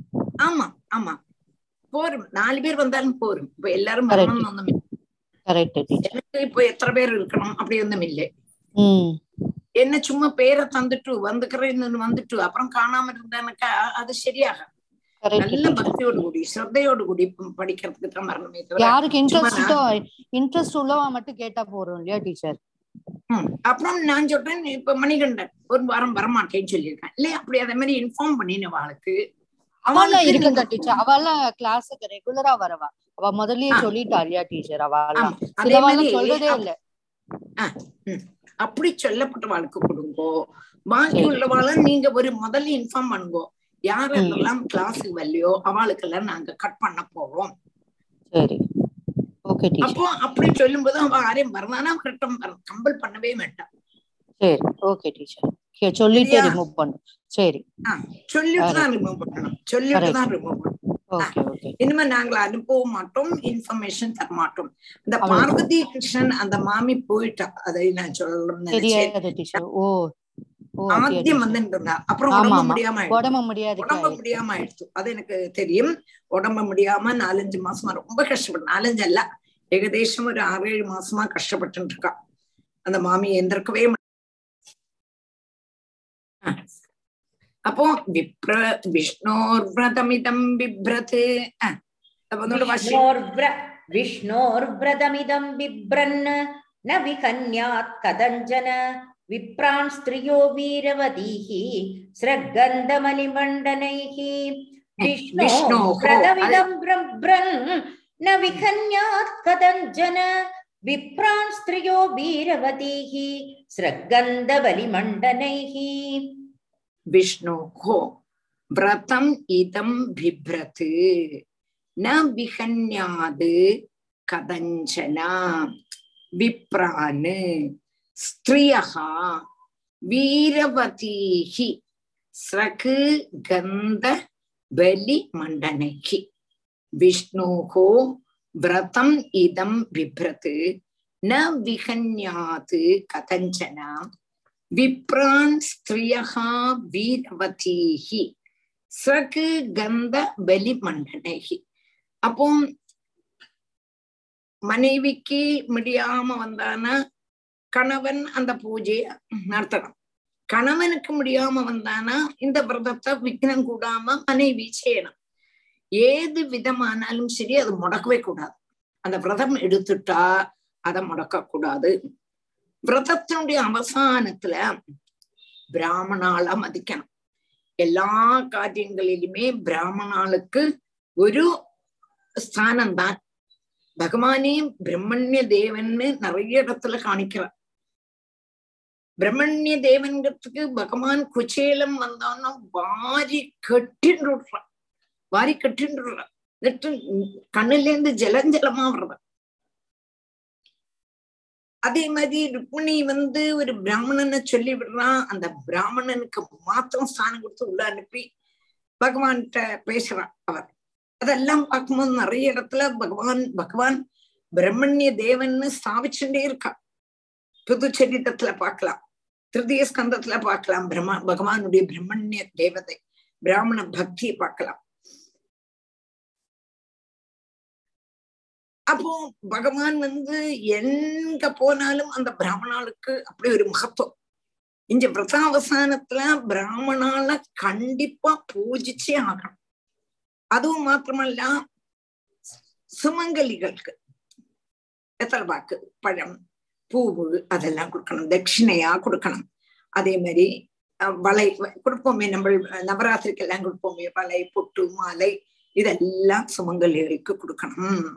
ஆமா ஆமா போரும் நாலு பேர் வந்தாலும் போரும் இப்ப எல்லாரும் Correct. வரணும்னு ஒண்ணும் இல்லை. கரெக்ட் டீச்சர் எனக்கு இப்போ எத்தனை பேர் இருக்கணும் அப்படி ஒண்ணும் இல்லை ம் என்ன சும்மா பேரை தந்துட்டு வந்துக்கிறேன்னு வந்துட்டு அப்புறம் காணாம இருந்தானாக்கா அது சரியாக கரெக்ட் நல்ல டீச்சர் பக்தியோடு கூடி ஸ்ரத்தையோடு கூடி படிக்கிறதுக்கு தான் வரணுமே தவிர யாருக்கு சும்மா இன்ட்ரெஸ்டோ இன்ட்ரெஸ்ட் உள்ளவா மட்டும் கேட்டா போறோம் இல்லையா டீச்சர் ம், அப்புறம் நான் சொல்றேன் இப்ப மணிகண்டன் ஒரு வாரம் வரமாட்டேன்னு சொல்லியிருக்கேன் இல்லையா அப்படி அதே மாதிரி இன்ஃபார்ம் பண்ணின வாழ்க்கு அவெல்லாம் இருக்கா டீச்சர் அவெல்லாம் கிளாஸுக்கு ரெகுலரா வரவா அவ முதல்லயே சொல்லிட்டா இல்லையா டீச்சர் அவெல்லாம் ஆமா. அதே சிலவாலாம் மாதிரி சொல்றதே அப்- இல்ல ஆ, ம். அப்படி சொல்லப்பட்ட வாழ்க்கை கொடுங்கோ பாக்கி உள்ளவாள நீங்க ஒரு முதல்ல இன்ஃபார்ம் பண்ணுங்கோ யாரெல்லாம் கிளாஸுக்கு வரலையோ அவளுக்கெல்லாம் நாங்க கட் பண்ண போறோம் சரி ஓகே டீச்சர் அப்போ அப்படி சொல்லும்போது அவ யாரையும் வரதானா கட்டம் கம்பல் பண்ணவே மாட்டான் சரி ஓகே டீச்சர் சொல்லிட்டு சரியா? ரிமூவ் பண்ணு சரி ஆ, சொல்லிட்டு தான் ரிமூவ் பண்ணணும் சொல்லிட்டு தான் ரிமூவ் பண்ணணும் ஓகே ஓகே இனிமே நாங்கள் அனுப்பவும் மாட்டோம் இன்ஃபர்மேஷன் தர மாட்டோம் இந்த அவ்வளவு. பார்வதி கிருஷ்ணன் அந்த மாமி போயிட்டா அதை நான் சொல்லணும்னு நினைச்சேன் தெரியாது டீச்சர் ஓ ஓ அப்படியா ஆத்தியம் teacher? வந்துட்டு இருந்தா அப்புறம் ஆமா உடம்பு ஆமா முடியாம ஆயிடுச்சு. உடம்பு முடியாது உடம்பு முடியாம ஆயிடுச்சு அது எனக்கு தெரியும் உடம்பு முடியாம நாலஞ்சு மாசமா ரொம்ப கஷ்டப்பட்டு நாலஞ்சு அல்ல ஏகദേശம் ஒரு ஆறு ஏழு மாசமா கஷ்டப்பட்டு இருக்கா அந்த மாமி எந்திருக்கவே மு- ஆ. அப்போ விப்ர விஷ்ணோர் விரதமிதம் பிப்ரத் ஆ, அப்ப ஒന്നുകൂടെ വാശി. विष्णोर्व्र- विष्णोर्व्रतमिदं बिभ्रन् न विहन्यात् कदञ्जन विप्रान् स्त्रियो वीरवतीः स्रग्गन्धमलिमण्डनैः विष्णो विष्णोः, व्रतमिदं बिभ्रन् न विहन्यात् कदञ्जन विप्रान् स्त्रियो वीरवतीः स्रग्गन्धबलिमण्डनैः विष्णोः व्रतम् इदं बिभ्रत् न विहन्याद् कदञ्चन विप्रान् स्त्रियः वीरवतीः स्रक् गन्ध बलिमण्डनैः विष्णोः व्रतम् इदं बिभ्रत् न विहन्यात् कथञ्चन विप्रान् स्त्रियः वीरवतीः ஸ்ரக் கந்த பலி மண்டனைகி அப்போ மனைவிக்கு முடியாம வந்தானா கணவன் அந்த பூஜைய நடத்தணும் கணவனுக்கு முடியாம வந்தானா இந்த விரதத்தை விக்னம் கூடாம மனைவி செய்யணும் ஏது விதமானாலும் சரி அது முடக்கவே கூடாது அந்த விரதம் எடுத்துட்டா அதை முடக்க கூடாது விரதத்தினுடைய அவசானத்துல பிராமணால மதிக்கணும் எல்லா காரியங்களிலுமே பிராமணாளுக்கு ஒரு ஸ்தானம் தான் பகவானே பிரம்மண்ய தேவன்னு நிறைய இடத்துல காணிக்கிறார் பிரம்மண்ய தேவன்கிறதுக்கு பகவான் குச்சேலம் வந்தான்னா வாரி கட்டின்னு விடுறான் வாரி கட்டின்னு விடுறான் എന്നിട്ട് கண்ணுல இருந்து ஜலஞ்சலமா வருது அதே மாதிரி ருக்மிணி வந்து ஒரு பிராமணனை சொல்லி விடுறான் அந்த பிராமணனுக்கு மாத்திரம் ஸ்தானம் கொடுத்து உள்ள அனுப்பி பகவான்கிட்ட பேசுறான் அவர் அதெல்லாம் பார்க்கும்போது நிறைய இடத்துல பகவான் பகவான் பிரம்மண்ய தேவன்னு ஸ்தாபிச்சுட்டே இருக்கா புது சரித்திரத்துல பார்க்கலாம் திருதிய ஸ்கந்தத்துல பார்க்கலாம் பிரம்மா பகவானுடைய பிரம்மண்ய தேவதை பிராமண பக்தியை பார்க்கலாம் அப்போ பகவான் வந்து எங்க போனாலும் அந்த பிராமணாளுக்கு அப்படி ஒரு மகத்துவம் இந்த விரதாவசானத்துல பிராமணால கண்டிப்பா பூஜிச்சே ஆகணும் அதுவும் மாத்திரமல்ல சுமங்கலிகளுக்கு எத்தனை பாக்கு பழம் பூவு அதெல்லாம் கொடுக்கணும் தட்சிணையா கொடுக்கணும் அதே மாதிரி அஹ், வளை வ- கொடுப்போமே நம்ம நவராத்திரிக்கு எல்லாம் கொடுப்போமே வளை பொட்டு மாலை இதெல்லாம் சுமங்கலிகளுக்கு கொடுக்கணும்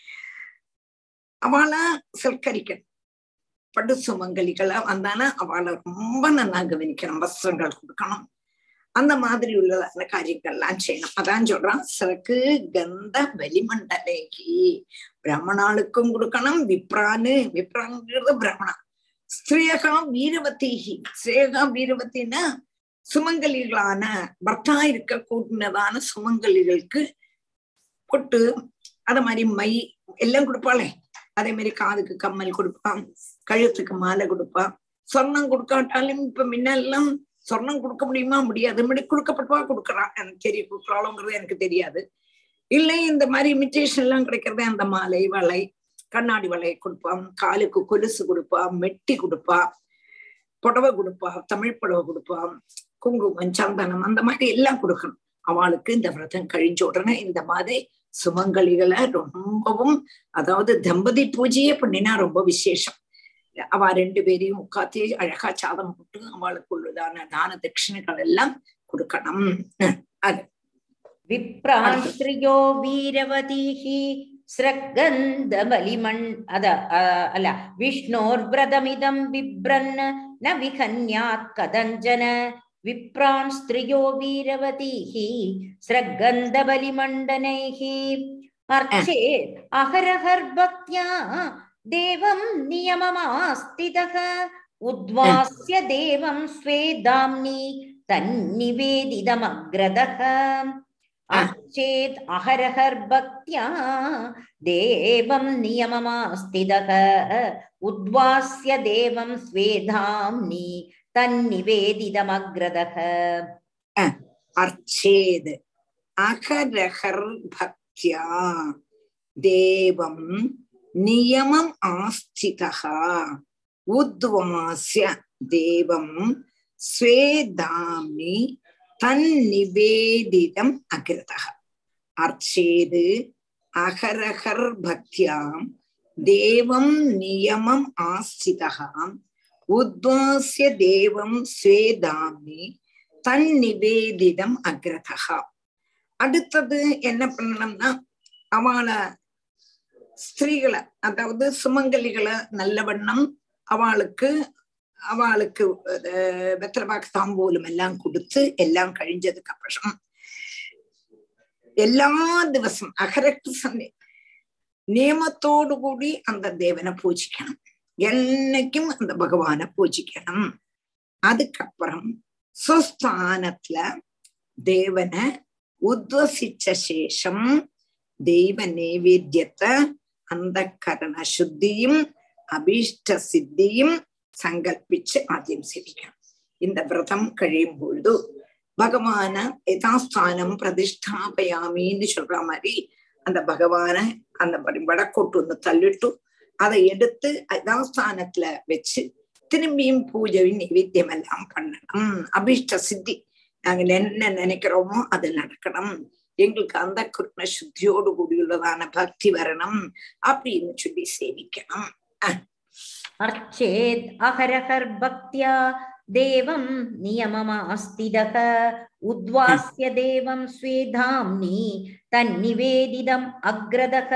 அவளை சல்கரிக்கணும் படு சுமங்கலிகளா வந்தானா அவளை ரொம்ப நல்லா கவனிக்கணும் வஸ்திரங்கள் கொடுக்கணும் அந்த மாதிரி உள்ளதான காரியங்கள்லாம் செய்யணும் அதான் சொல்றான் சிறக்கு கந்த வலிமண்டலேகி பிராமணாளுக்கும் கொடுக்கணும் விப்ரானு விப்ராங்கிறது பிராமணா ஸ்திரீயகா வீரவதிகி ஸ்ரேகா வீரவத்தின்னா சுமங்கலிகளான பர்த்தா இருக்க கூட்டினதான சுமங்கலிகளுக்கு கொட்டு அத மாதிரி மை எல்லாம் கொடுப்பாளே அதே மாதிரி காதுக்கு கம்மல் கொடுப்பான் கழுத்துக்கு மாலை கொடுப்பான் சொர்ணம் கொடுக்காட்டாலும் இப்ப முன்னெல்லாம் சொர்ணம் கொடுக்க முடியுமா முடியாது முன்னாடி கொடுக்கப்பட்டவா கொடுக்குறா எனக்கு தெரியும் கொடுக்குறாளோங்கிறது எனக்கு தெரியாது இல்லை இந்த மாதிரி இமிட்டேஷன் எல்லாம் கிடைக்கிறதே அந்த மாலை வளை கண்ணாடி வளை கொடுப்பான் காலுக்கு கொலுசு கொடுப்பா மெட்டி கொடுப்பா புடவை கொடுப்பா தமிழ் புடவை கொடுப்பான் குங்குமம் சந்தனம் அந்த மாதிரி எல்லாம் கொடுக்கணும் அவளுக்கு இந்த விரதம் கழிஞ்ச உடனே இந்த மாதிரி சுமங்கலிகளை ரொம்பவும் அதாவது தம்பதி பூஜையே பண்ணினா ரொம்ப விசேஷம் அவ ரெண்டு பேரையும் உட்காத்தி அழகா சாதம் போட்டு அவளுக்கு உள்ளதான தான தட்சிணைகள் எல்லாம் கொடுக்கணும் அது വിപ്രാസ്ത്രിയോ വീരവതീഃ സ്രഗന്ധബലിമൺ അത ആ, അല്ല വിഷ്ണോർവ്രതമിതം വിബ്രൻ ന വിഹന്യാത് കഥഞ്ചന വിപ്രാൻ സ്ത്രിയോ വീരവതീഃ സ്രഗന്ധബലിമണ്ഡനൈഃ അർച്ചേത് അഹരഹർഭക്ത്യാ ദേവം നിയമമാസ്തിതഃ ഉദ്വാസ്യ ദേവം സ്വേ ദാംനി തന്നിവേദിതമഗ്രതഃ അർച്ചേത് അഹരഹർഭക്ത്യാ ദേവം നിയമമാസ്തിതഃ ഉദ്വാസ്യ ദേവം സ്വേധാംനി തന്നിവേദിതമഗ്രതഃ அர்ச்சேத் அகரஹர் பக்தியா தேவம் நியமம் ஆஸ்திதா உத்வாஸ்ய தேவம் ஸ்வேதாமி தன்னிவேதிதம் அகிருதः அர்ச்சேது அகரஹர் பக்தியாம் தேவம் நியமம் ஆஸ்திதः உத்வாஸ்ய தேவம் ஸ்வேதாமி தன் நிவேதிதம் அக்ரதா அடுத்தது என்ன பண்ணணும்னா அவளை ஸ்திரீகளை அதாவது சுமங்கலிகளை நல்லவண்ணம் அவளுக்கு அவளுக்கு வெத்தலபாக்கு தாம்பூலம் எல்லாம் கொடுத்து எல்லாம் கழிஞ்சதுக்கு அப்புறம் எல்லா ദിവസം அகரட்டு சந்தை நியமத்தோடு கூடி அந்த தேவனை பூஜிக்கணும் என்னைக்கும் அந்த பகவானை பூஜிக்கணும் அதுக்கப்புறம் സ്വസ്ഥാനത്തില് ദേവന് ഉദ്വസിച്ച ശേഷം ദൈവ നൈവേദ്യത്തെ അന്ധകരണ ശുദ്ധിയും അഭീഷ്ട സിദ്ധിയും സങ്കല്പിച്ച് ആദ്യം സേവിക്കണം இந்த விரதம் കഴിയും பொழுது பகவான யதாஸ்தானம் பிரதிஷ்டாபயாமின்னு சொல்ற மாதிரி அந்த பகவான அந்த வடக்கோட்டு வந்து தள்ளிட்டு அதை எடுத்து யதாஸ்தானத்துல வச்சு திரும்பியும் பூஜையும் நைவேத்தியம் எல்லாம் பண்ணணும் அபிஷ்ட சித்தி நாங்க என்ன நினைக்கிறோமோ அது நடக்கணும் எங்களுக்கு அந்த கிருஷ்ண சுத்தியோடு கூடியுள்ளதான பக்தி வரணும் அப்படின்னு சொல்லி சேவிக்கணும் அர்ச்சேத் அஹரஹர் பக்தியா தேவம் நியமமாஸ்திதக உத்வாஸ்ய தேவம் ஸ்வேதாம்னி தன்னிவேதிதம் அக்ரதக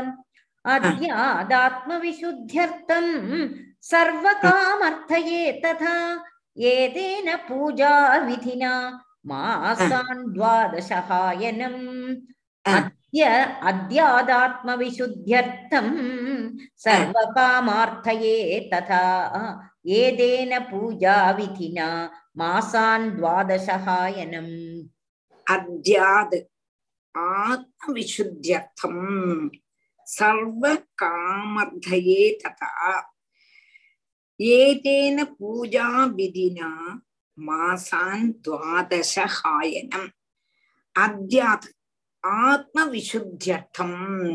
अध्यादात्मविशुद्ध्यर्थम् सर्वकामर्थये तथा एतेन पूजाविधिना मासान् द्वादशहायनम् अद्य अद्यादात्मविशुद्ध्यर्थम् सर्वकामार्थये तथा एतेन पूजाविधिना मासान् द्वादशहायनम् अद्याद् आत्मविशुद्ध्यर्थम् சர்வ காமர்த்தையே ததா ഏതേന പൂജാവിധിന മാസാൻ ദ്വാദശഹായനം അധ്യാത് ആത്മവിശുദ്ധ്യർത്ഥം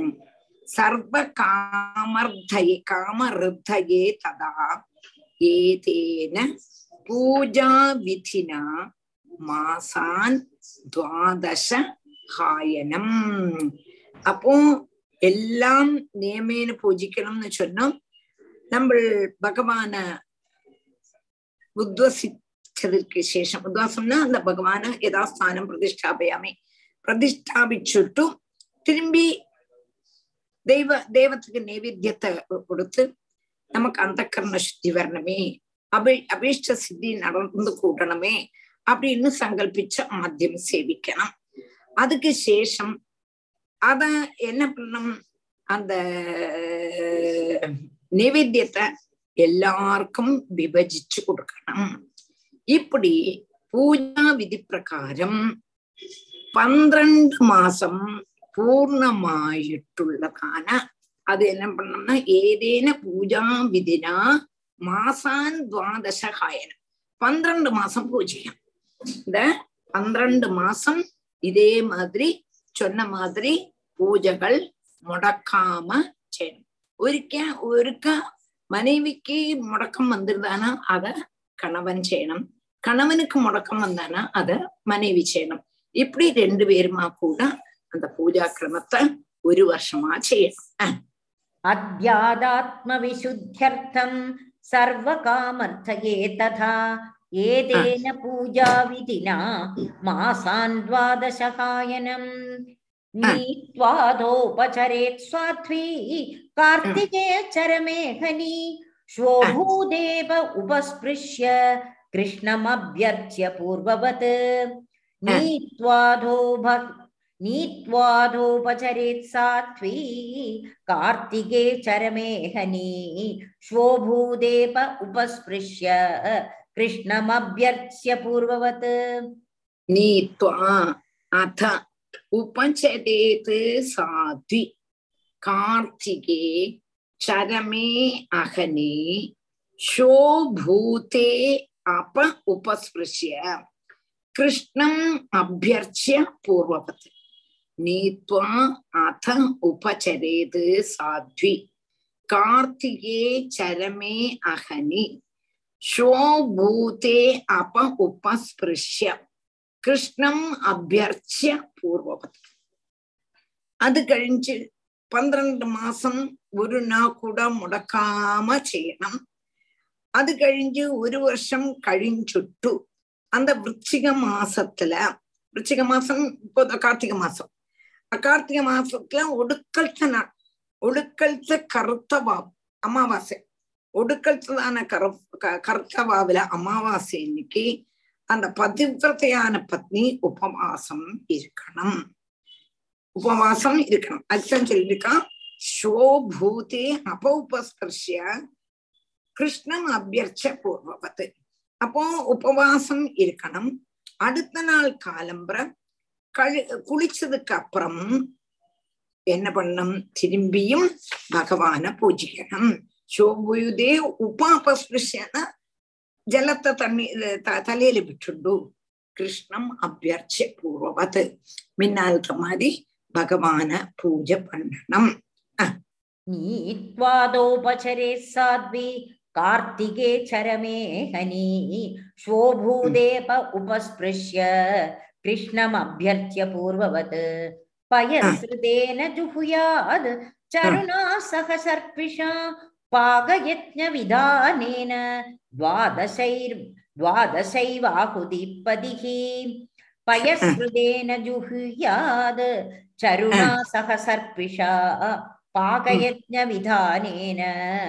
സർവകാമർദ്ധയെ കാമഋദ്ധയെ തഥാ ഏതേന പൂജാവിധിന മാസാൻ ദ്വാദശ ഹായനം அப்போ எல்லாம் நேமேனு பூஜிக்கணும்னு சொன்னோம் நம்ம பகவான உத்வசிச்சதற்கு சேஷம் உத்வாசம்னா அந்த பகவான யதாஸ்தானம் பிரதிஷ்டாபயாமி பிரதிஷ்டாபிச்சுட்டு திரும்பி தெய்வ தெய்வத்துக்கு நைவேத்தியத்தை கொடுத்து நமக்கு அந்த கர்ண சுத்தி வரணுமே அபி அபீஷ்ட சித்தி நடந்து கூட்டணுமே அப்படின்னு சங்கல்பிச்ச ஆத்தியம் சேவிக்கணும் அதுக்கு சேஷம் அத என்ன பண்ணணும் அந்த நைவேத்தியத்தை எல்லாருக்கும் விഭജിച്ചു கொடுக்கணும் இப்படி பூஜா விதி பிரகாரம் പന്ത്രണ്ട് മാസം പൂർണ്ണമായിട്ടുള്ളതാണ് അത് എന്നെ பண்ணணும்னா ഏതേന പൂജാവിധിന മാസാൻ ദ്വാദശഹായനം പന്ത്രണ്ട് മാസം പൂജിക്കാം இந்த பന്ത്രണ്ട് மாசம் இதே மாதிரி சொன்ன மாதிரி பூஜைகள் முடக்காம செய்யணும் ஒருக்க ஒருக்க மனைவிக்கு முடக்கம் வந்துருதானா அத கணவன் செய்யணும் கணவனுக்கு முடக்கம் வந்தானா அத மனைவி செய்யணும் இப்படி ரெண்டு பேருமா கூட அந்த பூஜா கிரமத்தை ஒரு வருஷமா செய்யணும் अध्यादात्मविशुद्ध्यर्थं सर्वकामर्थये तथा एतेन पूजाविधिना मासान् द्वादशकायनम् नीत्वादोपचरेत् स्वाध्वी कार्तिके चरमेघनी श्वोभूदेव उपस्पृश्य कृष्णमभ्यर्च्य पूर्ववत् नीत्वाधो भक् नीत्वाधोपचरेत् सात्वी कार्तिके चरमेहनी श्वोभूदेप उपस्पृश्य कृष्णमभ्यर्च्य पूर्ववत् नीत्वा अथ उपचरेत् साध्वि कार्तिके चरमे अहने शोभूते अप उपस्पृश्य कृष्णम् अभ्यर्च्य पूर्ववत् नीत्वा अथ उपचरेत् साध्वि कार्तिके चरमे अहनि शोभूते अप उपस्पृश्य கிருஷ்ணம் அபியர்ச்சிய பூர்வவத் அது கழிஞ்சு பன்னிரண்டு மாசம் ஒரு நாள் கூட முடக்காம செய்யணும் அது கழிஞ்சு ஒரு வருஷம் கழிஞ்சுட்டு அந்த விருச்சிக மாசத்துல விருச்சிக மாசம் இப்போ கார்த்திகை மாசம் கார்த்திகை மாசத்துல ஒடுக்கல்த்த நாள் ஒடுக்கல்த்த கருத்த வாவ் அமாவாசை ஒடுக்கல்த்ததான கரு கருத்த வாவில அமாவாசை இன்னைக்கு அந்த பதிவிரதையான பத்னி உபவாசம் இருக்கணும் உபவாசம் இருக்கணும் அதுதான் சொல்லியிருக்கான் ஸ்வோபூதே அப உபஸ்பர்ஷிய கிருஷ்ணம் அபியர்ச்ச பூர்வவத் அப்போ உபவாசம் இருக்கணும் அடுத்த நாள் காலம்புற கழு குளிச்சதுக்கு அப்புறம் என்ன பண்ணணும் திரும்பியும் பகவான பூஜிக்கணும் ശോഭയുതേ ഉപാപസ്പൃശ്യന ജലത്തെ തണ്ണി തലയിൽ വിട്ടുണ്ടു കൃഷ്ണം അഭ്യർച്ച പൂർവവത് മിന്നാലത്തെ മാതിരി ഭഗവാന പൂജ പണ്ണണം नीत्वादोपचरे साध्वी कार्तिके चरमे हनी श्वोभूदेप उपस्पृश्य कृष्णमभ्यर्च्य पूर्ववत् पयसृतेन जुहुयाद् चरुणा सह सर्पिषा पाकयज्ञविधानेन द्वादशैर् द्वादशैवाहुतिपदिः पयस्मृतेन जुहुयाद् चरुणा सह सर्पिषा पाकयज्ञविधानेन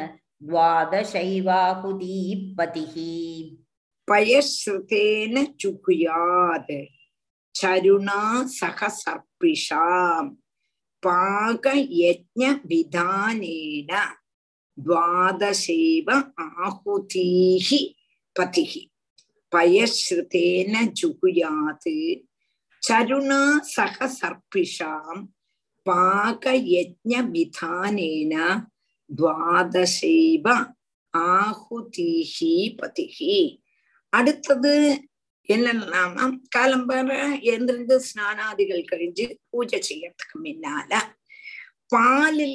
द्वादशैवाहुतिपतिः പയശ്രുതേന ചുകുയാത് ചരുണാ സഹ സർപ്പിഷാം പാകയജ്ഞ വിധാനേന ദ്വാദശൈവ ആഹുതീഹി പതിഹി പയശ്രുതേന ജുഹുയാത് ചരുണാ സഹ സർപ്പിഷാം പാകയജ്ഞ വിധാനേന ദ്വാദശൈവ ஆகுதிஹி பதிஹி அடுத்தது என்னன்னா காலம்பர எழுந்திருந்து ஸ்நானாதிகள் கழிஞ்சு பூஜை செய்யறதுக்கு முன்னால பாலுல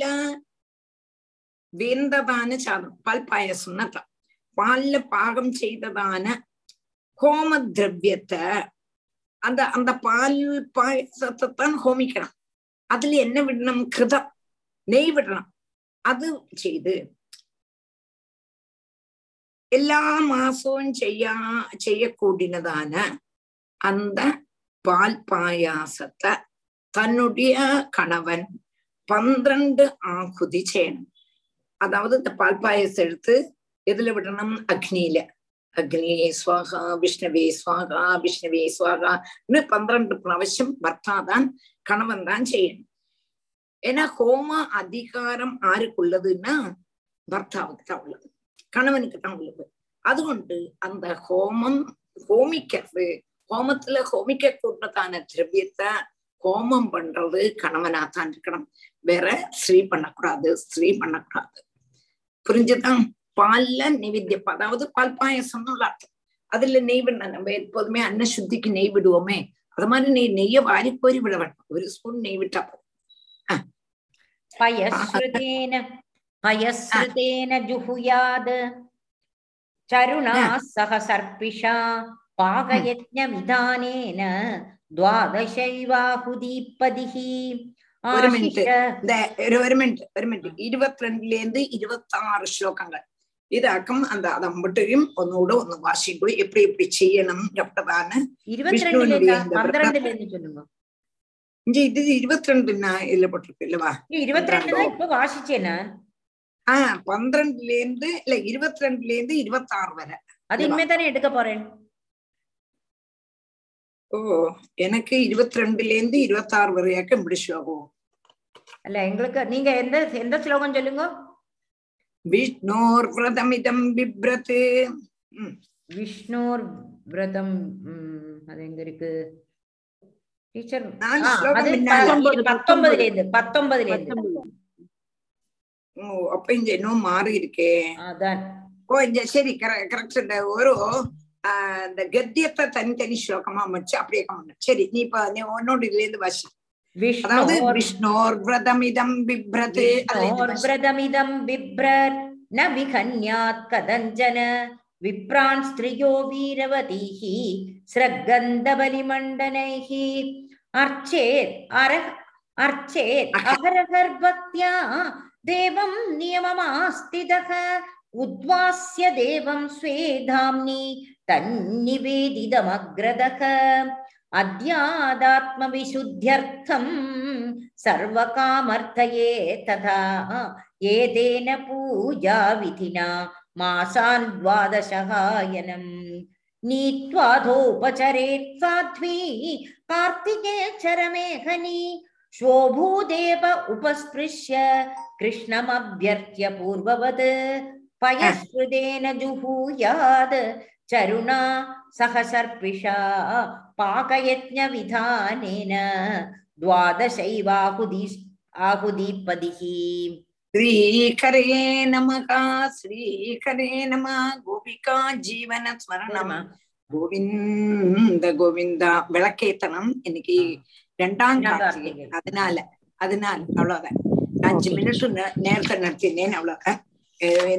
வெந்ததான சாதம் பால் பாயசம்னு அர்த்தம் பால்ல பாகம் செய்ததான ஹோம திரவியத்தை அந்த அந்த பால் பாயசத்தை தான் ஹோமிக்கணும் அதுல என்ன விடணும் கிருதம் நெய் விடணும் அது செய்து எல்லா மாசமும் செய்யா செய்யக்கூடியதான அந்த பால் பாயாசத்தை தன்னுடைய கணவன் பന്ത്രണ്ട് ஆகுதி செய்யணும் அதாவது இந்த பால் பாயசம் எடுத்து எதுல விடணும் அக்னியில அக்னியே ஸ்வாகா விஷ்ணவே ஸ்வாகா விஷ்ணவே ஸ்வாகான்னு பന്ത്രണ്ട് പ്രാവശ്യം பர்த்தாதான் கணவன் தான் செய்யணும் ஏன்னா ஹோம அதிகாரம் ஆருக்குள்ளதுன்னா பர்த்தாவுக்கு தான் உள்ளது கணவனுக்கு தான் உள்ளது அதுகொண்டு அந்த ஹோமம் ஹோமிக்கிறது ஹோமத்துல ஹோமிக்க கூட்டத்தான திரவியத்தை ஹோமம் பண்றது கணவனாத்தான் இருக்கணும் வேற ஸ்ரீ பண்ணக்கூடாது ஸ்ரீ பண்ணக்கூடாது புரிஞ்சுதான் பால்ல நெய்வேத்தியம் அதாவது பால் பாயசம்னு உள்ள அர்த்தம் அதுல நெய் விட நம்ம எப்போதுமே அன்ன சுத்திக்கு நெய் விடுவோமே அது மாதிரி நெய் நெய்ய வாரி கோரி விட வேண்டாம் ஒரு ஸ்பூன் நெய் விட்டா போதும் पयस्रुतेन पयस्रुतेन जुहुयाद् चरुणा सह सर्पिषा पाकयज्ञविधानेन द्वादशैवाहुदीपदिः ஒரு மினிட் आशिष இந்த ஒரு ஒரு மினிட் ஒரு மினிட் இருபத்தி ரெண்டுல இருந்து இருபத்தி ஆறு ஸ்லோகங்கள் இதாக்கம் அந்த அதை மட்டும் ஒன்னோட ஒன்னு வாசிக்கும் எப்படி எப்படி செய்யணும் எப்படான இருபத்தி விஷ்ணுவினுடைய ரெண்டுல இந்த பன்னிரண்டுல இருந்து சொல்லுங்க இங்க இது இருபத்தி ரெண்டுன்னா இதுல போட்டிருக்கு இல்லவா இருபத்தி ரெண்டு தான் இப்ப வாசிச்சேனா ஆஹ் பன்னிரண்டுல இருந்து இல்ல இருபத்தி ரெண்டுல இருந்து இருபத்தி ஆறு வரை அது இனிமே தானே எடுக்க போறேன் ஓ எனக்கு இருபத்தி ரெண்டுல இருந்து இருபத்தி ஆறு வரையாக்க இப்படி ஸ்லோகம் அல்ல எங்களுக்கு நீங்க எந்த எந்த ஸ்லோகம் சொல்லுங்க விஷ்ணோர் விரதமிதம் பிப்ரத் ம், விஷ்ணோர் விரதம் உம், அது எங்க இருக்கு டீச்சர் நாலு ஆ, ஸ்லோகம் அது பின்னால. ப- பத்தொன்பதுல இருந்து பத்தொன்பதுல இருந்து பத்தொன்பது. ஓ அப்ப இங்க இன்னும் மாறி இருக்கே அதான் ஓ இந்த சரி கரெக்ட் இந்த ஒரு ஆ, இந்த கத்தியத்தை தனித்தனி ஸ்லோகமா வச்சு அப்படியே கம்மணும் சரி நீ இப்ப நீ உன்னோட இதுல இருந்து வாசி அதாவது விஷ்ணோர் விஷ்ணோர் விரதமிதம் பிப்ரத் அதுல இருந்து வாசி. விஷ்ணோர்விரதமிதம் பிப்ரர் ந விகன்யாத் கதஞ்சன விப்ரான் ஸ்திரியோ வீரவதீः ஸ்ரக்கந்தபலிமண்டனைः அர்ச்சேத் அர அர்ச்சேத் அக. அகரகர்பக்தியா தேவம் நியமமாஸ்திதः உத்வாஸ்ய தேவம் ஸ்வே தாம்னி தன்னிவேதிதமக்ரதः अद्यादात्मविशुद्ध्यर्थम् सर्वकामर्थये तथा एतेन पूजाविधिना मासान् द्वादशहायनम् नीत्वाधोपचरेत् साध्वी कार्तिकेचरमेहनी शोभूदेव उपस्पृश्य कृष्णमभ्यर्च्य पूर्ववत् पयस्कृतेन जुहूयात् चरुणा सह सर्पिषा पाकयज्ञविधानेन द्वादशैवाहुदि आहुदीपदिः श्रीकरे नमः श्रीकरे नमः गोपिका जीवन ஸ்மரணம் கோவிந்த கோவிந்தா விளக்கேத்தனம் இன்னைக்கு ரெண்டாம் ரெண்டாம் கார்த்திகை கார்த்திகை. அதனால அதனால அவ்வளவுதான் அஞ்சு மினிட் நேரத்தை நடத்தினேன் அவ்வளவுதான் அஹ்